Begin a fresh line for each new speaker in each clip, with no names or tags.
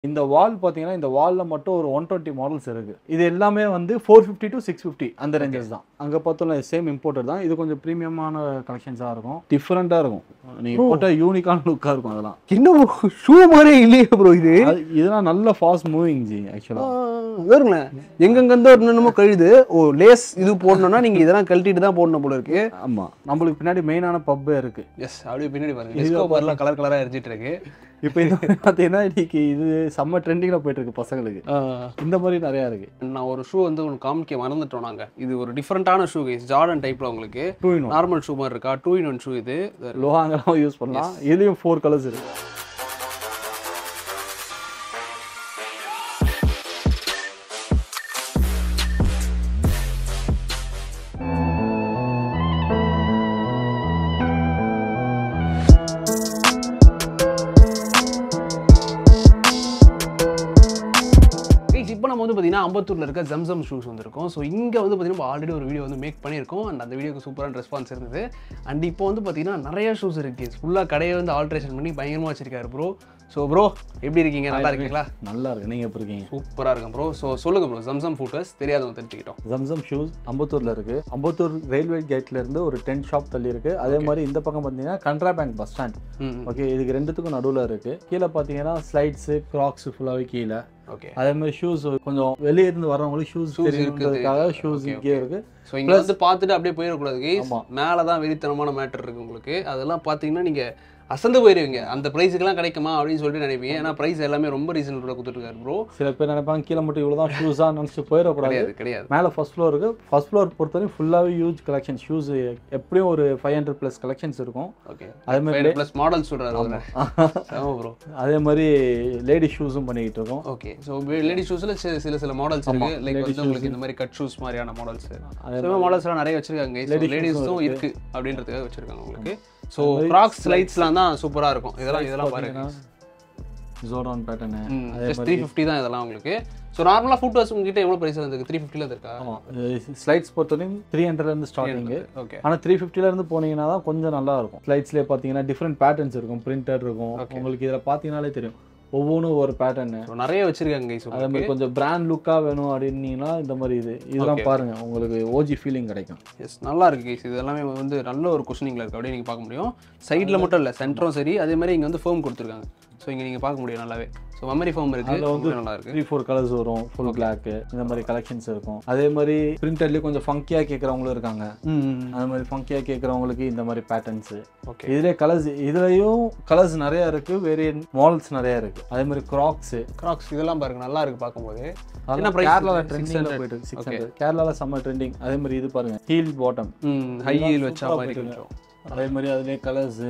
இந்த வால் பார்த்தீங்கன்னா இந்த வால்ல மட்டும் ஒரு ஒன் டுவெண்ட்டி மாடல்ஸ் இருக்கு இது எல்லாமே வந்து four fifty to six fifty அந்த ரேஞ்சஸ் தான் அங்கே பார்த்தோம்ல சேம் இம்போர்ட்டட் தான் இது கொஞ்சம் ப்ரீமியமான கலெக்ஷன்ஸாக இருக்கும் டிஃப்ரெண்ட்டாக இருக்கும் நீங்கள் போட்டால் யூனிக்கான லுக்காக இருக்கும் அதெல்லாம்
என்ன ஷூ மாதிரியே இல்லையே ப்ரோ இது
அது இதெல்லாம் நல்ல ஃபாஸ்ட் மூவிங் ஜி ஆக்சுவலாக
வேறுங்களேன் எங்கெங்கிருந்தோ என்னென்னமோ கழுது ஓ லேஸ் இது போடணும்னா நீங்க இதெல்லாம் கழட்டிட்டு தான் போடணும் போல இருக்கு
ஆமாம் நம்மளுக்கு பின்னாடி மெயினான பப்பே இருக்கு
எஸ் அப்படியே பின்னாடி பாருங்க டிஸ்கோ பார்லாம் கலர் கலரா எரிஞ்சிட்டு இருக்கு
இப்போ இது பார்த்தீங்கன்னா இன்னைக்கு இது செம்ம ட்ரெண்டிங்கில் போயிட்டு இருக்கு பசங்களுக்கு இந்த மாதிரி நிறையா இருக்கு
நான் ஒரு ஷூ வந்து உங்களுக்கு காமிக்க மறந்துட்டோம் நாங்க இது ஒரு டிஃப்ரெண்டான ஷூ கைஸ் ஜார்டன் டைப்ல உங்களுக்கு
டூ இன்
நார்மல் ஷூ மாதிரி இருக்கா டூ இன் ஒன் ஷூ இது
லோஹாங்கெல்லாம் யூஸ் பண்ணலாம் இதுலேயும் ஃபோர் கலர்ஸ் இருக்கு
கைஸ் இப்போ நம்ம வந்து பார்த்தீங்கன்னா அம்பத்தூரில் இருக்க ஜம்சம் ஷூஸ் வந்திருக்கோம் ஸோ இங்கே வந்து பார்த்தீங்கன்னா ஆல்ரெடி ஒரு வீடியோ வந்து மேக் பண்ணியிருக்கோம் அண்ட் அந்த வீடியோக்கு சூப்பரான ரெஸ்பான்ஸ் இருந்தது அண்ட் இப்போ வந்து பார்த்தீங்கன்னா நிறைய ஷூஸ் இருக்கு ஃபுல்லாக கடையை வந்து ஆல்ட்ரேஷன் பண்ணி பயங்கரமாக வச்சிருக்காரு ப்ரோ ஸோ ப்ரோ எப்படி இருக்கீங்க நல்லா இருக்கீங்களா
நல்லா இருக்கு நீங்கள் எப்படி இருக்கீங்க
சூப்பராக இருக்கும் ப்ரோ ஸோ சொல்லுங்க ப்ரோ ஜம்சம் ஃபூட்டர்ஸ் தெரியாதவங்க தெரிஞ்சுக்கிட்டோம்
ஜம்சம் ஷூஸ் அம்பத்தூர்ல இருக்கு அம்பத்தூர் ரயில்வே கேட்ல இருந்து ஒரு டென் ஷாப் தள்ளி இருக்கு அதே மாதிரி இந்த பக்கம் பார்த்தீங்கன்னா கன்ட்ரா பேங்க் பஸ் ஸ்டாண்ட்
ம்
ஓகே இதுக்கு ரெண்டுத்துக்கும் நடுவில் இருக்கு கீழே பார்த்தீங்கன்னா ஸ்லைட்ஸு கிராக்ஸ் ஃபுல்லாகவே கீழே
ஓகே
அதே மாதிரி ஷூஸ் கொஞ்சம் வெளியே இருந்து வரவங்களுக்கு ஷூஸ்
Shoes
தெரியுன்றதுக்காக
இருக்குது.
ஷூஸ்
Okay,
இங்கே இருக்கு
ஸோ இங்கே வந்து பார்த்துட்டு அப்படியே போயிடக்கூடாது கைஸ்
ஆமா.
மேலே தான் வெறித்தனமான மேட்டர் இருக்கு உங்களுக்கு அதெல்லாம் பார்த்தீங்கன்னா நீங்கள் அசந்து போயிருவீங்க அந்த ப்ரைஸுக்கெல்லாம் கிடைக்குமா அப்படின்னு சொல்லிட்டு நினைப்பீங்க ஏன்னா ப்ரைஸ் எல்லாமே ரொம்ப ரீசனபிளாக கொடுத்துருக்காரு ப்ரோ
சில பேர் நினைப்பாங்க கீழே மட்டும் இவ்வளோ தான் ஷூஸாக நினச்சிட்டு போயிடக்கூடாது
கிடையாது கிடையாது
மேலே ஃபர்ஸ்ட் ஃப்ளோர் இருக்கு ஃபர்ஸ்ட் ஃப்ளோர் பொறுத்தவரைக்கும் ஃபுல்லாகவே யூஸ் கலெக்ஷன் ஷூஸ் எப்படியும் ஒரு ஃபைவ் ஹண்ட்ரட் ப்ளஸ் கலெக்ஷன்ஸ் இருக்கும்
ஓகே
அதே மாதிரி
ப்ளஸ் மாடல் சொல்கிறாரு அதில் ஆமாம் ப்ரோ
அதே மாதிரி லேடி ஷூஸும் பண்ணிக்கிட்டு இருக்கோம்
ஓகே ஸோ லேடி ஷூஸில் சில சில மாடல்ஸ் இருக்கு லைக் வந்து உங்களுக்கு இந்த மாதிரி கட் ஷூஸ் மாதிரியான மாடல்ஸ்
அதே
ஸோ மாடல்ஸ்லாம் நிறைய வச்சிருக்காங்க
Ladies
லேடிஸும் இருக்கு அப்படின்றதுக்காக வச்சிருக்காங்க உங்களுக்கு ஸோ க்ராக்ஸ் ஸ்லைட்ஸ்லாம் தான் சூப்பராக இருக்கும் இதெல்லாம் இதெல்லாம் பாருங்க
ஜோரான் பேட்டர்னு
ஜஸ்ட் த்ரீ ஃபிஃப்டி தான் இதெல்லாம் உங்களுக்கு ஸோ நார்மலாக ஃபுட் வாஷ் உங்ககிட்ட எவ்வளோ ப்ரைஸ் இருக்கு த்ரீ ஃபிஃப்டியில் இருக்கா
ஆமாம் ஸ்லைட்ஸ் பொறுத்தவரைக்கும் த்ரீ ஹண்ட்ரட்லேருந்து ஸ்டார்டிங்கு
ஓகே
ஆனால் த்ரீ இருந்து போனீங்கன்னா தான் கொஞ்சம் நல்லா இருக்கும் ஸ்லைட்ஸ்லேயே பார்த்தீங்கன்னா டிஃப்ரெண்ட் பேட்டர்ன்ஸ் இருக்கும் பிரிண்டட் இருக்கும் உங்களுக்கு இதில் பார்த்தீங்கனாலே தெரியும் ஒவ்வொன்றும் ஒரு பேட்டர்னு
ஸோ நிறைய வச்சிருக்காங்க கைஸ்
அதே மாதிரி கொஞ்சம் பிராண்ட் லுக்காக வேணும் அப்படின்னீங்கன்னா இந்த மாதிரி இது இதெல்லாம் பாருங்க உங்களுக்கு ஓஜி ஃபீலிங் கிடைக்கும்
எஸ் நல்லா இருக்கு கைஸ் இது எல்லாமே வந்து நல்ல ஒரு குஷனிங்கில் இருக்குது அப்படியே நீங்கள் பார்க்க முடியும் சைடில் மட்டும் இல்லை சென்டரும் சரி அதே மாதிரி இங்கே வந்து ஃபோம் கொடுத்துருக்காங்க ஸோ இங்கே நீங்கள் பார்க்க முடியும் நல்லாவே ஸோ மெமரி ஃபோம் இருக்குது
அதுல வந்து
வந்து நல்லா இருக்கு
த்ரீ ஃபோர் கலர்ஸ் வரும் ஃபுல் பிளாக் இந்த மாதிரி கலெக்ஷன்ஸ் இருக்கும் அதே மாதிரி பிரிண்டர்லேயே கொஞ்சம் ஃபங்கியாக கேட்குறவங்களும் இருக்காங்க அந்த மாதிரி ஃபங்கியாக கேட்குறவங்களுக்கு இந்த மாதிரி பேட்டர்ன்ஸ்
ஓகே
இதுலேயே கலர்ஸ் இதுலேயும் கலர்ஸ் நிறைய இருக்கு வேரியன்ட் மாடல்ஸ் நிறைய இருக்கு அதே மாதிரி கிராக்ஸ்
கிராக்ஸ் இதெல்லாம் பாருங்க நல்லா இருக்கு பார்க்கும்போது என்ன
அதெல்லாம்
price
கேரளாவில்
இது?
ட்ரெண்டிங்கில்
600.
போயிட்டு சிக்ஸ் ஹண்ட்ரட் கேரளாவில் செம்ம ட்ரெண்டிங் அதே மாதிரி இது பாருங்க ஹீல் பாட்டம்
ஹை ஹீல் வச்சா
சூப்பரா
மாதிரி
போயிட்டு
கொஞ்சம்
அதே மாதிரி அதுலேயே கலர்ஸ்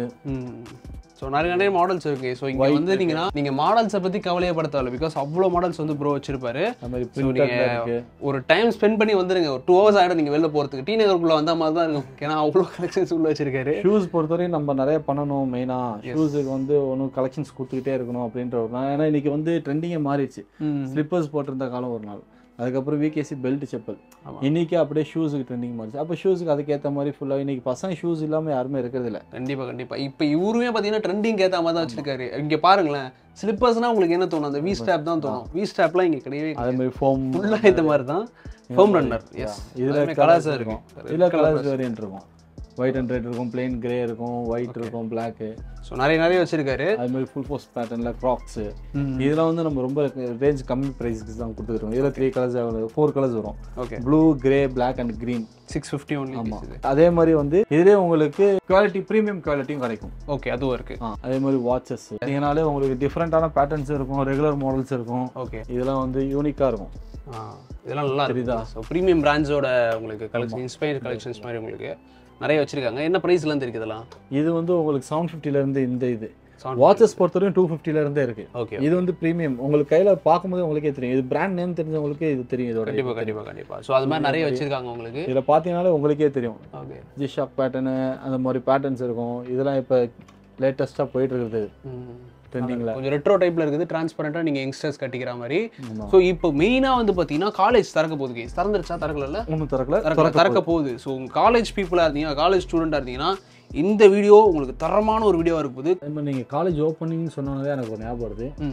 ஸோ நிறைய நிறைய மாடல்ஸ் இருக்கு ஸோ இங்கே வந்துட்டீங்கன்னா நீங்கள் மாடல்ஸை பற்றி கவலையே பட தேவையில்ல பிகாஸ் அவ்வளோ மாடல்ஸ் வந்து ப்ரோ வச்சிருப்பாரு
அந்த மாதிரி
ஸோ
பிரிண்டட்
நீங்கள்
இருக்கு
ஒரு டைம் ஸ்பெண்ட் பண்ணி வந்துருங்க ஒரு டூ ஹவர்ஸ் ஆகிடும் நீங்கள் வெளில போகிறதுக்கு டி நகருக்குள்ளே வந்த மாதிரி தான் இருக்கும் ஏன்னா அவ்வளோ கலெக்ஷன்ஸ் உள்ள வச்சிருக்காரு
ஷூஸ் பொறுத்தவரையும் நம்ம நிறைய பண்ணணும் மெயினாக ஷூஸுக்கு வந்து ஒன்றும் கலெக்ஷன்ஸ் கொடுத்துக்கிட்டே இருக்கணும் அப்படின்ற ஒரு நாள் ஏன்னா இன்னைக்கு வந்து ட்ரெண்டிங்கே மாறிடுச்சு ஸ்லிப்பர்ஸ் போட்டிருந்த காலம் ஒரு நாள் அதுக்கப்புறம் விகேசி பெல்ட் செப்பல்
ஆமா.
இன்னைக்கு அப்படியே ஷூஸுக்கு ட்ரெண்டிங் மாறிச்சு அப்போ ஷூஸுக்கு அதுக்கேற்ற மாதிரி ஃபுல்லாக இன்னைக்கு பசங்க ஷூஸ் இல்லாமல் யாருமே இருக்கிறது இல்ல
கண்டிப்பா கண்டிப்பா இப்போ இவருமே பார்த்தீங்கன்னா ட்ரெண்டிங் ஏற்ற மாதிரி தான் வச்சிருக்காரு இங்க பாருங்களேன் ஸ்லிப்பர்ஸ்னா உங்களுக்கு என்ன தோணும் அந்த வி ஸ்டாப் தான் தோணும் வி ஸ்டாப்லாம் இங்க கிடையவே
அதே மாதிரி ஃபோம்
ஃபுல்லாக இந்த மாதிரி தான் ஃபோம் ரன்னர் எஸ்
இதில்
கலர்ஸ் இருக்கும்
இதில் கலர்ஸ் வேரியன்ட் இருக்கும் ஒயிட் அண்ட் ரெட் இருக்கும் பிளெயின் கிரே இருக்கும் ஒயிட் இருக்கும் பிளாக்கு
ஸோ நிறைய நிறைய வச்சிருக்காரு
அது மாதிரி ஃபுல் போஸ்ட் பேட்டர்னில் க்ராக்ஸு இதெல்லாம் வந்து நம்ம ரொம்ப ரேஞ்ச் கம்மி ப்ரைஸ்க்கு தான் கொடுத்துருக்கோம் இதில் த்ரீ கலர்ஸ் ஃபோர் கலர்ஸ் வரும்
okay
blue grey black and green
six fifty only
ஆமாம் அதே மாதிரி வந்து இதுலேயே உங்களுக்கு குவாலிட்டி ப்ரீமியம் குவாலிட்டியும் கிடைக்கும்
ஓகே அதுவும் இருக்கு
ஆ அதே மாதிரி வாட்சஸ் பார்த்தீங்கனாலே உங்களுக்கு டிஃப்ரெண்ட்டான பேட்டர்ன்ஸ் இருக்கும் ரெகுலர் மாடல்ஸ் இருக்கும்
ஓகே
இதெல்லாம் வந்து யூனிக்காக இருக்கும்
இதெல்லாம் நல்லா
தெரியுதா?
தெரியுதா ஸோ ப்ரீமியம் பிராண்ட்ஸோட உங்களுக்கு கலெக்ஷன் இன்ஸ்பயர் கலெக்ஷன்ஸ் மாதிரி உங்களுக்கு நிறைய வச்சிருக்காங்க என்ன ப்ரைஸ்லேருந்து இருக்குது இதெல்லாம்
இது வந்து உங்களுக்கு செவன் இருந்து இந்த இது
Sound
வாட்சஸ் பொறுத்தவரையும் டூ இருந்தே இருக்கு
ஓகே
இது வந்து ப்ரீமியம் உங்களுக்கு கையில் பார்க்கும்போது உங்களுக்கே தெரியும் இது பிராண்ட் நேம் தெரிஞ்சவங்களுக்கு இது தெரியும் இதோட
கண்டிப்பா கண்டிப்பா கண்டிப்பா ஸோ அது மாதிரி நிறைய வச்சிருக்காங்க உங்களுக்கு
இதில் பார்த்தீங்கனாலே உங்களுக்கே தெரியும்
ஓகே
ஜிஷாக் பேட்டர்னு அந்த மாதிரி பேட்டர்ன்ஸ் இருக்கும் இதெல்லாம் இப்போ லேட்டஸ்ட்டாக போயிட்டு இருக்குது ட்ரெண்டிங்கில்
கொஞ்சம் ரெட்ரோ டைப்ல இருக்குது டிரான்ஸ்பரண்டா நீங்க யங்ஸ்டர்ஸ் கட்டிக்கிற மாதிரி
ஆமா.
ஸோ இப்போ மெயினா வந்து பாத்தீங்கன்னா காலேஜ் திறக்க போகுது கேஸ் திறந்துருச்சா திறக்கல
ஒன்றும் திறக்கல
திறக்க திறக்க போகுது ஸோ காலேஜ் பீப்புளாக இருந்தீங்க காலேஜ் ஸ்டூடெண்டாக இருந்தீங்கன்னா இந்த வீடியோ உங்களுக்கு தரமான ஒரு வீடியோவாக இருக்க போகுது
அதே மாதிரி நீங்கள் காலேஜ் ஓப்பனிங்னு சொன்னோன்னே எனக்கு ஒரு ஞாபகம் வருது
ம்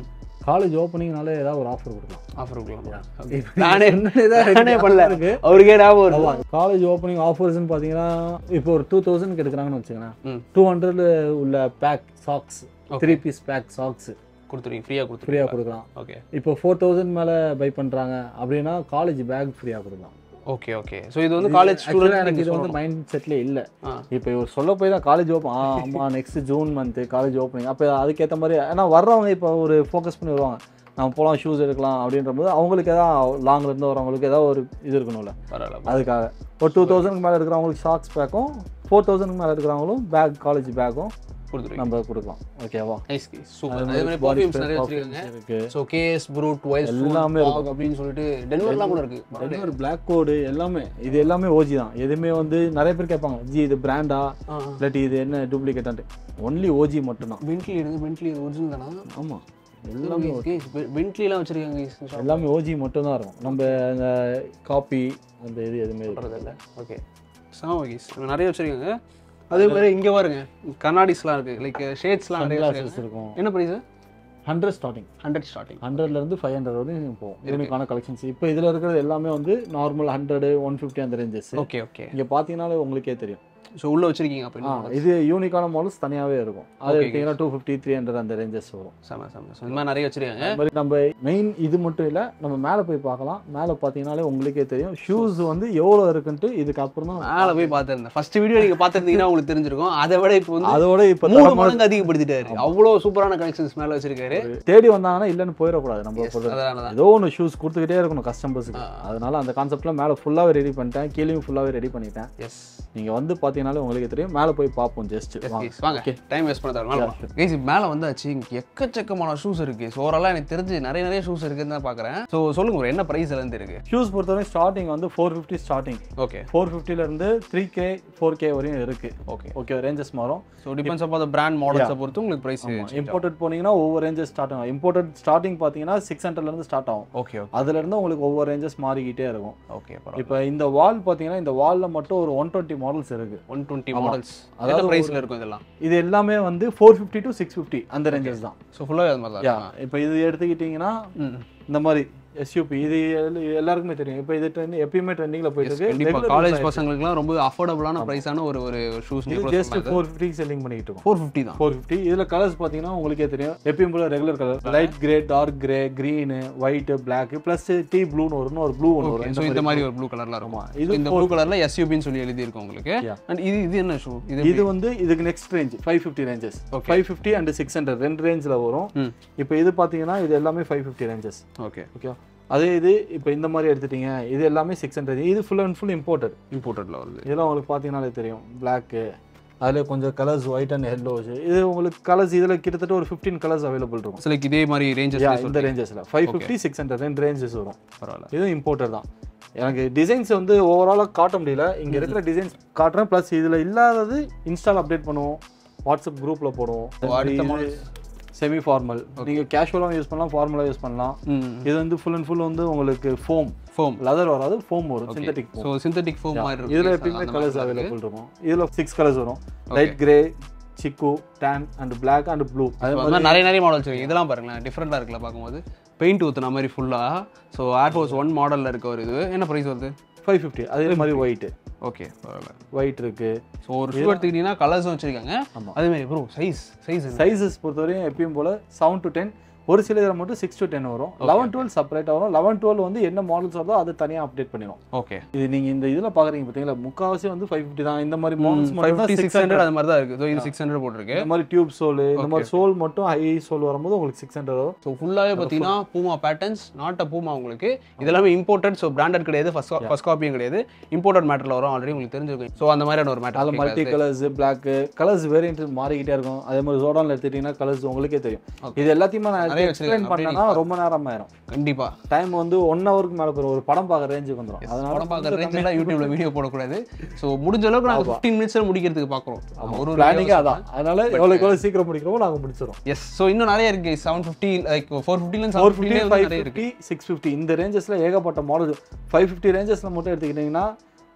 காலேஜ் ஓப்பனிங்னாலே ஏதாவது ஒரு ஆஃபர் கொடுக்கலாம்
ஆஃபர் கொடுக்கலாம்
இப்ப
நானே
சொன்னதே
நானே பண்ணல
இருக்கு.
அவருக்கே ஞாபகம் வருது
காலேஜ் ஓப்பனிங் ஆஃபர்ஸ்னு பார்த்தீங்கன்னா இப்போ ஒரு டூ தௌசண்ட் எடுக்கிறாங்கன்னு வச்சுக்கோங்களேன்
ம்
டூ ஹண்ட்ரட் உள்ள pack socks three piece pack socks
கொடுத்துருவீங்க ஃப்ரீயாக கொடுத்துருவீங்க
ஃப்ரீயாக கொடுக்கலாம்
ஓகே
இப்போ ஃபோர் தௌசண்ட் மேலே பை பண்ணுறாங்க அப்படின்னா காலேஜ் பேக் ஃப்ரீயாக கொடுக்கலாம்
ஓகே ஓகே ஸோ இது வந்து காலேஜ்
Actually எனக்கு இது
ஸ்டூடெண்ட்
வந்து மைண்ட் செட்லேயே இல்லை
ஆ
இப்போ இவர் சொல்ல போய் தான் காலேஜ் ஓப்பன் ஆ ஆமாம் next June month college opening அப்போ அதுக்கேற்ற மாதிரி ஏன்னா வர்றவங்க இப்போ ஒரு ஃபோக்கஸ் பண்ணி வருவாங்க நம்ம போகலாம் ஷூஸ் எடுக்கலாம் அப்படின்ற போது அவங்களுக்கு ஏதாவது லாங்ல இருந்து வரவங்களுக்கு ஏதாவது ஒரு இது இருக்கணும்ல
பரவாயில்ல
அதுக்காக ஒரு டூ தௌசண்ட்க்கு மேலே இருக்கிறவங்களுக்கு ஷாக்ஸ் பேக்கும் ஃபோர் தௌசண்ட்க்கு மேலே இருக்கிறவங்களும் பேக் காலேஜ் பேக்கும்
கொடுத்துருவீங்க
நம்ம கொடுக்கலாம் ஓகேவா
நைஸ் சூப்பர் அதே மாதிரி பர்ஃப்யூம்ஸ் நிறைய வச்சிருக்காங்க
இருக்கு
ஸோ கேஎஸ் ப்ரூட் வைல்ட்
எல்லாமே
எல்லாமே அப்படின்னு சொல்லிட்டு டென்வர்லாம் கூட இருக்கு
ஒரு பிளாக் கோடு எல்லாமே இது எல்லாமே ஓஜி தான் எதுவுமே வந்து நிறைய பேர் கேட்பாங்க ஜி இது பிராண்டா இல்லாட்டி இது என்ன டூப்ளிகேட்டான்ட்டு ஒன்லி ஓஜி மட்டும்தான்
பென்ட்லி இருக்கு பென்ட்லி ஒரிஜினல் தானா
ஆமாம் எல்லாமே
பென்ட்லிலாம் வச்சிருக்காங்க
எல்லாமே ஓஜி மட்டும்தான் இருக்கும் நம்ம அந்த காப்பி அந்த இது எதுவுமே இருக்காது.
சொல்கிறது இல்லை ஓகே சாம கேஸ் நிறைய வச்சிருக்காங்க அதே மாதிரி இங்கே பாருங்க கண்ணாடிஸ்லாம் இருக்கு லைக் ஷேட்ஸ்லாம் நிறைய
Sunglasses
வச்சிருக்காங்க
இருக்கும்
என்ன price
hundred starting
hundred starting
ஹண்ட்ரட்லேருந்து ஃபைவ் ஹண்ட்ரட் வரையும் போகும் யூனிக்கான கலெக்ஷன்ஸ் இப்போ இதில் இருக்கிறது எல்லாமே வந்து நார்மல் ஹண்ட்ரடு ஒன் ஃபிஃப்டி அந்த ரேஞ்சஸ்
ஓகே ஓகே
இங்கே பார்த்தீங்கன்னாலே உங்களுக்கே தெரியும்
ஸோ உள்ள வச்சிருக்கீங்க
ஆ
அப்படின்னு
இது யூனிக்கான மாடல்ஸ் தனியாகவே இருக்கும் அது எடுத்தீங்கன்னா டூ ஃபிஃப்டி த்ரீ ஹண்ட்ரட் அந்த ரேஞ்சஸ் வரும்
செம செம ஸோ இந்த மாதிரி நிறைய வச்சிருக்காங்க
அது மாதிரி நம்ம மெயின் இது மட்டும் இல்லை நம்ம மேலே போய் பார்க்கலாம் மேலே பார்த்தீங்கன்னாலே உங்களுக்கே தெரியும் ஷூஸ் வந்து எவ்வளோ இருக்குன்ட்டு இதுக்கு அப்புறம் தான்
மேலே போய் பார்த்துருந்தேன் ஃபர்ஸ்ட் வீடியோ நீங்க பார்த்துருந்தீங்கன்னா உங்களுக்கு தெரிஞ்சிருக்கும் அதை விட இப்போ வந்து
அதோட இப்போ
மூணு மடங்கு அதிகப்படுத்திட்டாரு அவ்வளோ சூப்பரான கலெக்ஷன்ஸ் மேலே வச்சிருக்காரு
தேடி வந்தாங்கன்னா இல்லைன்னு போயிடக்கூடாது நம்ம சொல்றது
அதனால தான்
ஏதோ ஒன்று ஷூஸ் கொடுத்துக்கிட்டே இருக்கணும் கஸ்டமர்ஸுக்கு அதனால அந்த கான்செப்ட்ல மேலே ஃபுல்லாகவே ரெடி பண்ணிட்டேன் கீழேயும் ஃபுல்லாகவே ரெடி பண்ணிட்டேன்
எஸ்
நீங்கள் வந்து பார்த்தீங்கன்னாலே உங்களுக்கு தெரியும் மேலே போய் பார்ப்போம் ஜஸ்ட்
கைஸ் வாங்க டைம் வேஸ்ட் பண்ண தேவை கைஸ் மேலே வந்தாச்சு இங்க எக்கச்சக்கமான ஷூஸ் இருக்கு ஸோ ஓவராலாக எனக்கு தெரிஞ்சு நிறைய நிறைய ஷூஸ் இருக்குன்னு தான் பார்க்குறேன் ஸோ சொல்லுங்க bro, என்ன ப்ரைஸ்ல இருந்து இருக்கு
ஷூஸ் பொறுத்தவரை ஸ்டார்டிங் வந்து four fifty starting
okay
four ஃபிஃப்டிலேருந்து த்ரீ கே ஃபோர் கே வரையும் இருக்கு
ஓகே
ஓகே ரேஞ்சஸ் மாறும்
ஸோ டிபெண்ட்ஸ் அப்போ அந்த பிராண்ட் மாடல்ஸை பொறுத்து உங்களுக்கு ப்ரைஸ்
இம்போர்ட்டட் போனீங்கன்னா ஒவ்வொரு ரேஞ்சஸ் ஸ்டார்ட் ஆகும் இம்போர்ட்டட் ஸ்டார்டிங் பார்த்தீங்கன்னா சிக்ஸ் ஹண்ட்ரட்லேருந்து ஸ்டார்ட் ஆகும்
ஓகே ஓகே
அதுலேருந்து உங்களுக்கு ஒவ்வொரு ரேஞ்சஸ் மாறிக்கிட்டே இருக்கும்
ஓகே பரவாயில்ல
இப்போ இந்த வால் பார்த்தீங்கன்னா இந்த வாலில் மட்டும் ஒரு ஒன் டுவெண்ட்டி மாடல்ஸ் இருக்கு
ஒன் டுவெண்ட்டி மாடல்ஸ்
அதாவது
அதாவது ப்ரைஸில் இருக்கும் இதெல்லாம்
இது எல்லாமே வந்து four fifty to six fifty அந்த ரேஞ்சஸ் தான்
ஸோ ஃபுல்லாக அது மாதிரி
யா
தான்
இப்போ இது எடுத்துக்கிட்டிங்கன்னா
ம்
இந்த மாதிரி எஸ்யூபி இது எல்லா- எல்லாருக்குமே தெரியும் இப்போ இது ட்ரெண்ட் எப்பயுமே ட்ரெண்டிங்கில் போயிட்டு இருக்கு
கண்டிப்பாக காலேஜ் பசங்களுக்குலாம் ரொம்ப அஃபோர்டபுளான ப்ரைஸான ஒரு ஒரு ஷூஸ்
இது ஜஸ்ட் ஃபோர் ஃபிஃப்டி செல்லிங் பண்ணிட்டு இருக்கோம்
ஃபோர் ஃபிஃப்டி தான்
ஃபோர் ஃபிஃப்டி இதில் கலர்ஸ் பார்த்தீங்கன்னா உங்களுக்கே தெரியும் எப்பயும் போல regular colour light grey dark grey green white Black plus டீ ப்ளூன்னு வரும் ஒரு ப்ளூ ஒன்று வரும்
ஸோ இந்த மாதிரி ஒரு ப்ளூ கலர்ல இருக்கும்
ஆமா, இது
இந்த ப்ளூ கலர்ல எஸ்யூபின்னு சொல்லி எழுதியிருக்கும் உங்களுக்கு
Yeah.
அண்ட் இது இது என்ன ஷூ இது
இது வந்து இதுக்கு next range five fifty ranges five fifty and six hundred ரெண்டு ரேஞ்சில் வரும்
ம்
இப்போ இது பார்த்தீங்கன்னா இது எல்லாமே five fifty ranges
okay
okay அதே இது இப்போ இந்த மாதிரி எடுத்துட்டீங்க இது எல்லாமே சிக்ஸ் ஹண்ட்ரட் இது ஃபுல் அண்ட் ஃபுல் இம்போர்ட்டட்
இம்போர்ட்டட்ல வருது
இதெல்லாம் உங்களுக்கு பார்த்தீங்கன்னாலே தெரியும் பிளாக்கு அதில் கொஞ்சம் கலர்ஸ் ஒயிட் அண்ட் எல்லோஸ் இது உங்களுக்கு கலர்ஸ் இதில் கிட்டத்தட்ட ஒரு ஃபிஃப்டீன் கலர்ஸ் அவைலபிள் இருக்கும்
ஸோ லைக் இதே மாதிரி ரேஞ்சஸ்
Yeah, இந்த ரேஞ்சஸில் ஃபைவ் ஃபிஃப்டி சிக்ஸ் ஹண்ட்ரட் ரெண்டு ரேஞ்சஸ் வரும்
பரவாயில்ல
இதுவும் இம்போர்ட்டட் தான் எனக்கு டிசைன்ஸ் வந்து ஓவராலாக காட்ட முடியல இங்கே இருக்கிற டிசைன்ஸ் காட்டுறேன் ப்ளஸ் இதில் இல்லாதது இன்ஸ்டால் அப்டேட் பண்ணுவோம் வாட்ஸ்அப் குரூப்பில் போடுவோம்
அடுத்த
செமி ஃபார்மல் நீங்கள் கேஷுவலாக யூஸ் பண்ணலாம் ஃபார்மலாக யூஸ் பண்ணலாம்
ம்
இது வந்து ஃபுல் அண்ட் ஃபுல் வந்து உங்களுக்கு ஃபோம்
ஃபோம்
லெதர் வராது ஃபோம் வரும் synthetic foam
so synthetic foam மாதிரி இருக்கு
இதில் எப்பயுமே கலர்ஸ் அவைலபிள் இருக்கும் இதில் சிக்ஸ் கலர்ஸ் வரும் லைட் கிரே சிக்கு tan and black and blue அது
அது மாதிரி நிறைய நிறைய மாடல்ஸ் இருக்கு இதெல்லாம் பாருங்களேன் டிஃப்ரெண்டாக இருக்குல்ல பார்க்கும்போது பெயிண்ட் ஊற்றுன மாதிரி ஃபுல்லாக ஸோ ஏர்ஃபோர்ஸ் ஒன் மாடலில் இருக்க ஒரு இது என்ன ப்ரைஸ் வருது
ஃபைவ் ஃபிஃப்டி அதே மாதிரி ஒயிட்டு
ஓகே பரவாயில்ல
ஒயிட் இருக்கு
ஸோ ஒரு ஷூ எடுத்துக்கிட்டிங்கன்னா கலர்ஸும் வச்சிருக்காங்க
ஆமா.
அதே மாதிரி ப்ரோ சைஸ் சைஸ்
சைஸஸ் பொறுத்தவரையும் எப்பயும் போல செவன் டு டென் ஒரு சில இதில் மட்டும் சிக்ஸ் டு டென் வரும் லெவன் டுவெல் செப்பரேட்டாக வரும் லெவன் டுவெல் வந்து என்ன மாடல்ஸ் வருதோ அதை தனியாக அப்டேட் பண்ணிடும்
ஓகே
இது நீங்கள் இந்த இதில் பார்க்குறீங்க பார்த்தீங்களா முக்கால்வாசி வந்து ஃபைவ் ஃபிஃப்டி தான் இந்த மாதிரி மாடல்ஸ்
ஃபைவ்
மட்டும்
ஃபிஃப்டி
சிக்ஸ்
சிக்ஸ் ஹண்ட்ரட் அது மாதிரி தான் இருக்குது ஸோ இது சிக்ஸ் ஹண்ட்ரட் போட்டிருக்கு
இந்த மாதிரி டியூப் சோல் இந்த மாதிரி சோல் மட்டும் ஹை சோல் வரும்போது உங்களுக்கு சிக்ஸ் ஹண்ட்ரட் வரும்
ஸோ ஃபுல்லாகவே பார்த்தீங்கன்னா பூமா பேட்டர்ன்ஸ் நாட் அ பூமா உங்களுக்கு இதெல்லாமே இம்போர்ட்டட் ஸோ பிராண்டட் கிடையாது ஃபர்ஸ்ட் ஃபர்ஸ்ட் காப்பியும் கிடையாது இம்போர்ட்டட் மேட்டரில் வரும் ஆல்ரெடி உங்களுக்கு தெரிஞ்சிருக்கும் ஸோ அந்த மாதிரியான ஒரு
அதில்
matter
multi colours black colours variant மாறிக்கிட்டே இருக்கும் அதே மாதிரி ஜோடானில் எடுத்துக்கிட்டிங்கன்னா கலர்ஸ் உங்களுக்கே தெரியும் இது எல்லாத்தையுமே நான்
நிறைய
எக்ஸ்பிளைன்
வச்சிருக்காங்க.
பண்ணேன்னா ரொம்ப நேரம் ஆயிரும்
கண்டிப்பாக
டைம் வந்து ஒன் ஹவருக்கு மேலே போயிடும் ஒரு படம் பார்க்குற ரேஞ்சுக்கு வந்துடும் அதனால
படம் பார்க்குற ரேஞ்செல்லாம் யூடியூப்ல வீடியோ போடக்கூடாது ஸோ முடிஞ்ச அளவுக்கு நாங்கள் ஃபிஃப்டீன் மினிட்ஸில் முடிக்கிறதுக்கு பார்க்குறோம் ஒரு ஒரு
பிளானிங்கே அதான் அதனால எவ்வளோக்கு எவ்வளோ சீக்கிரம் முடிக்கிறோமோ நாங்கள் முடிச்சிடும்
எஸ் ஸோ இன்னும் நிறைய இருக்கு செவன் ஃபிஃப்டி லைக் ஃபோர் ஃபிஃப்டிலேருந்து
four
seven
fifty
fifty
five
நிறைய இருக்கு
ஃபிஃப்டி சிக்ஸ் ஃபிஃப்டி இந்த ரேஞ்சஸில் ஏகப்பட்ட மாடல் ஃபைவ் ஃபிஃப்டி ரேஞ்சஸில் மட்டும் எடுத்துக்கிட்டிங்கன்னா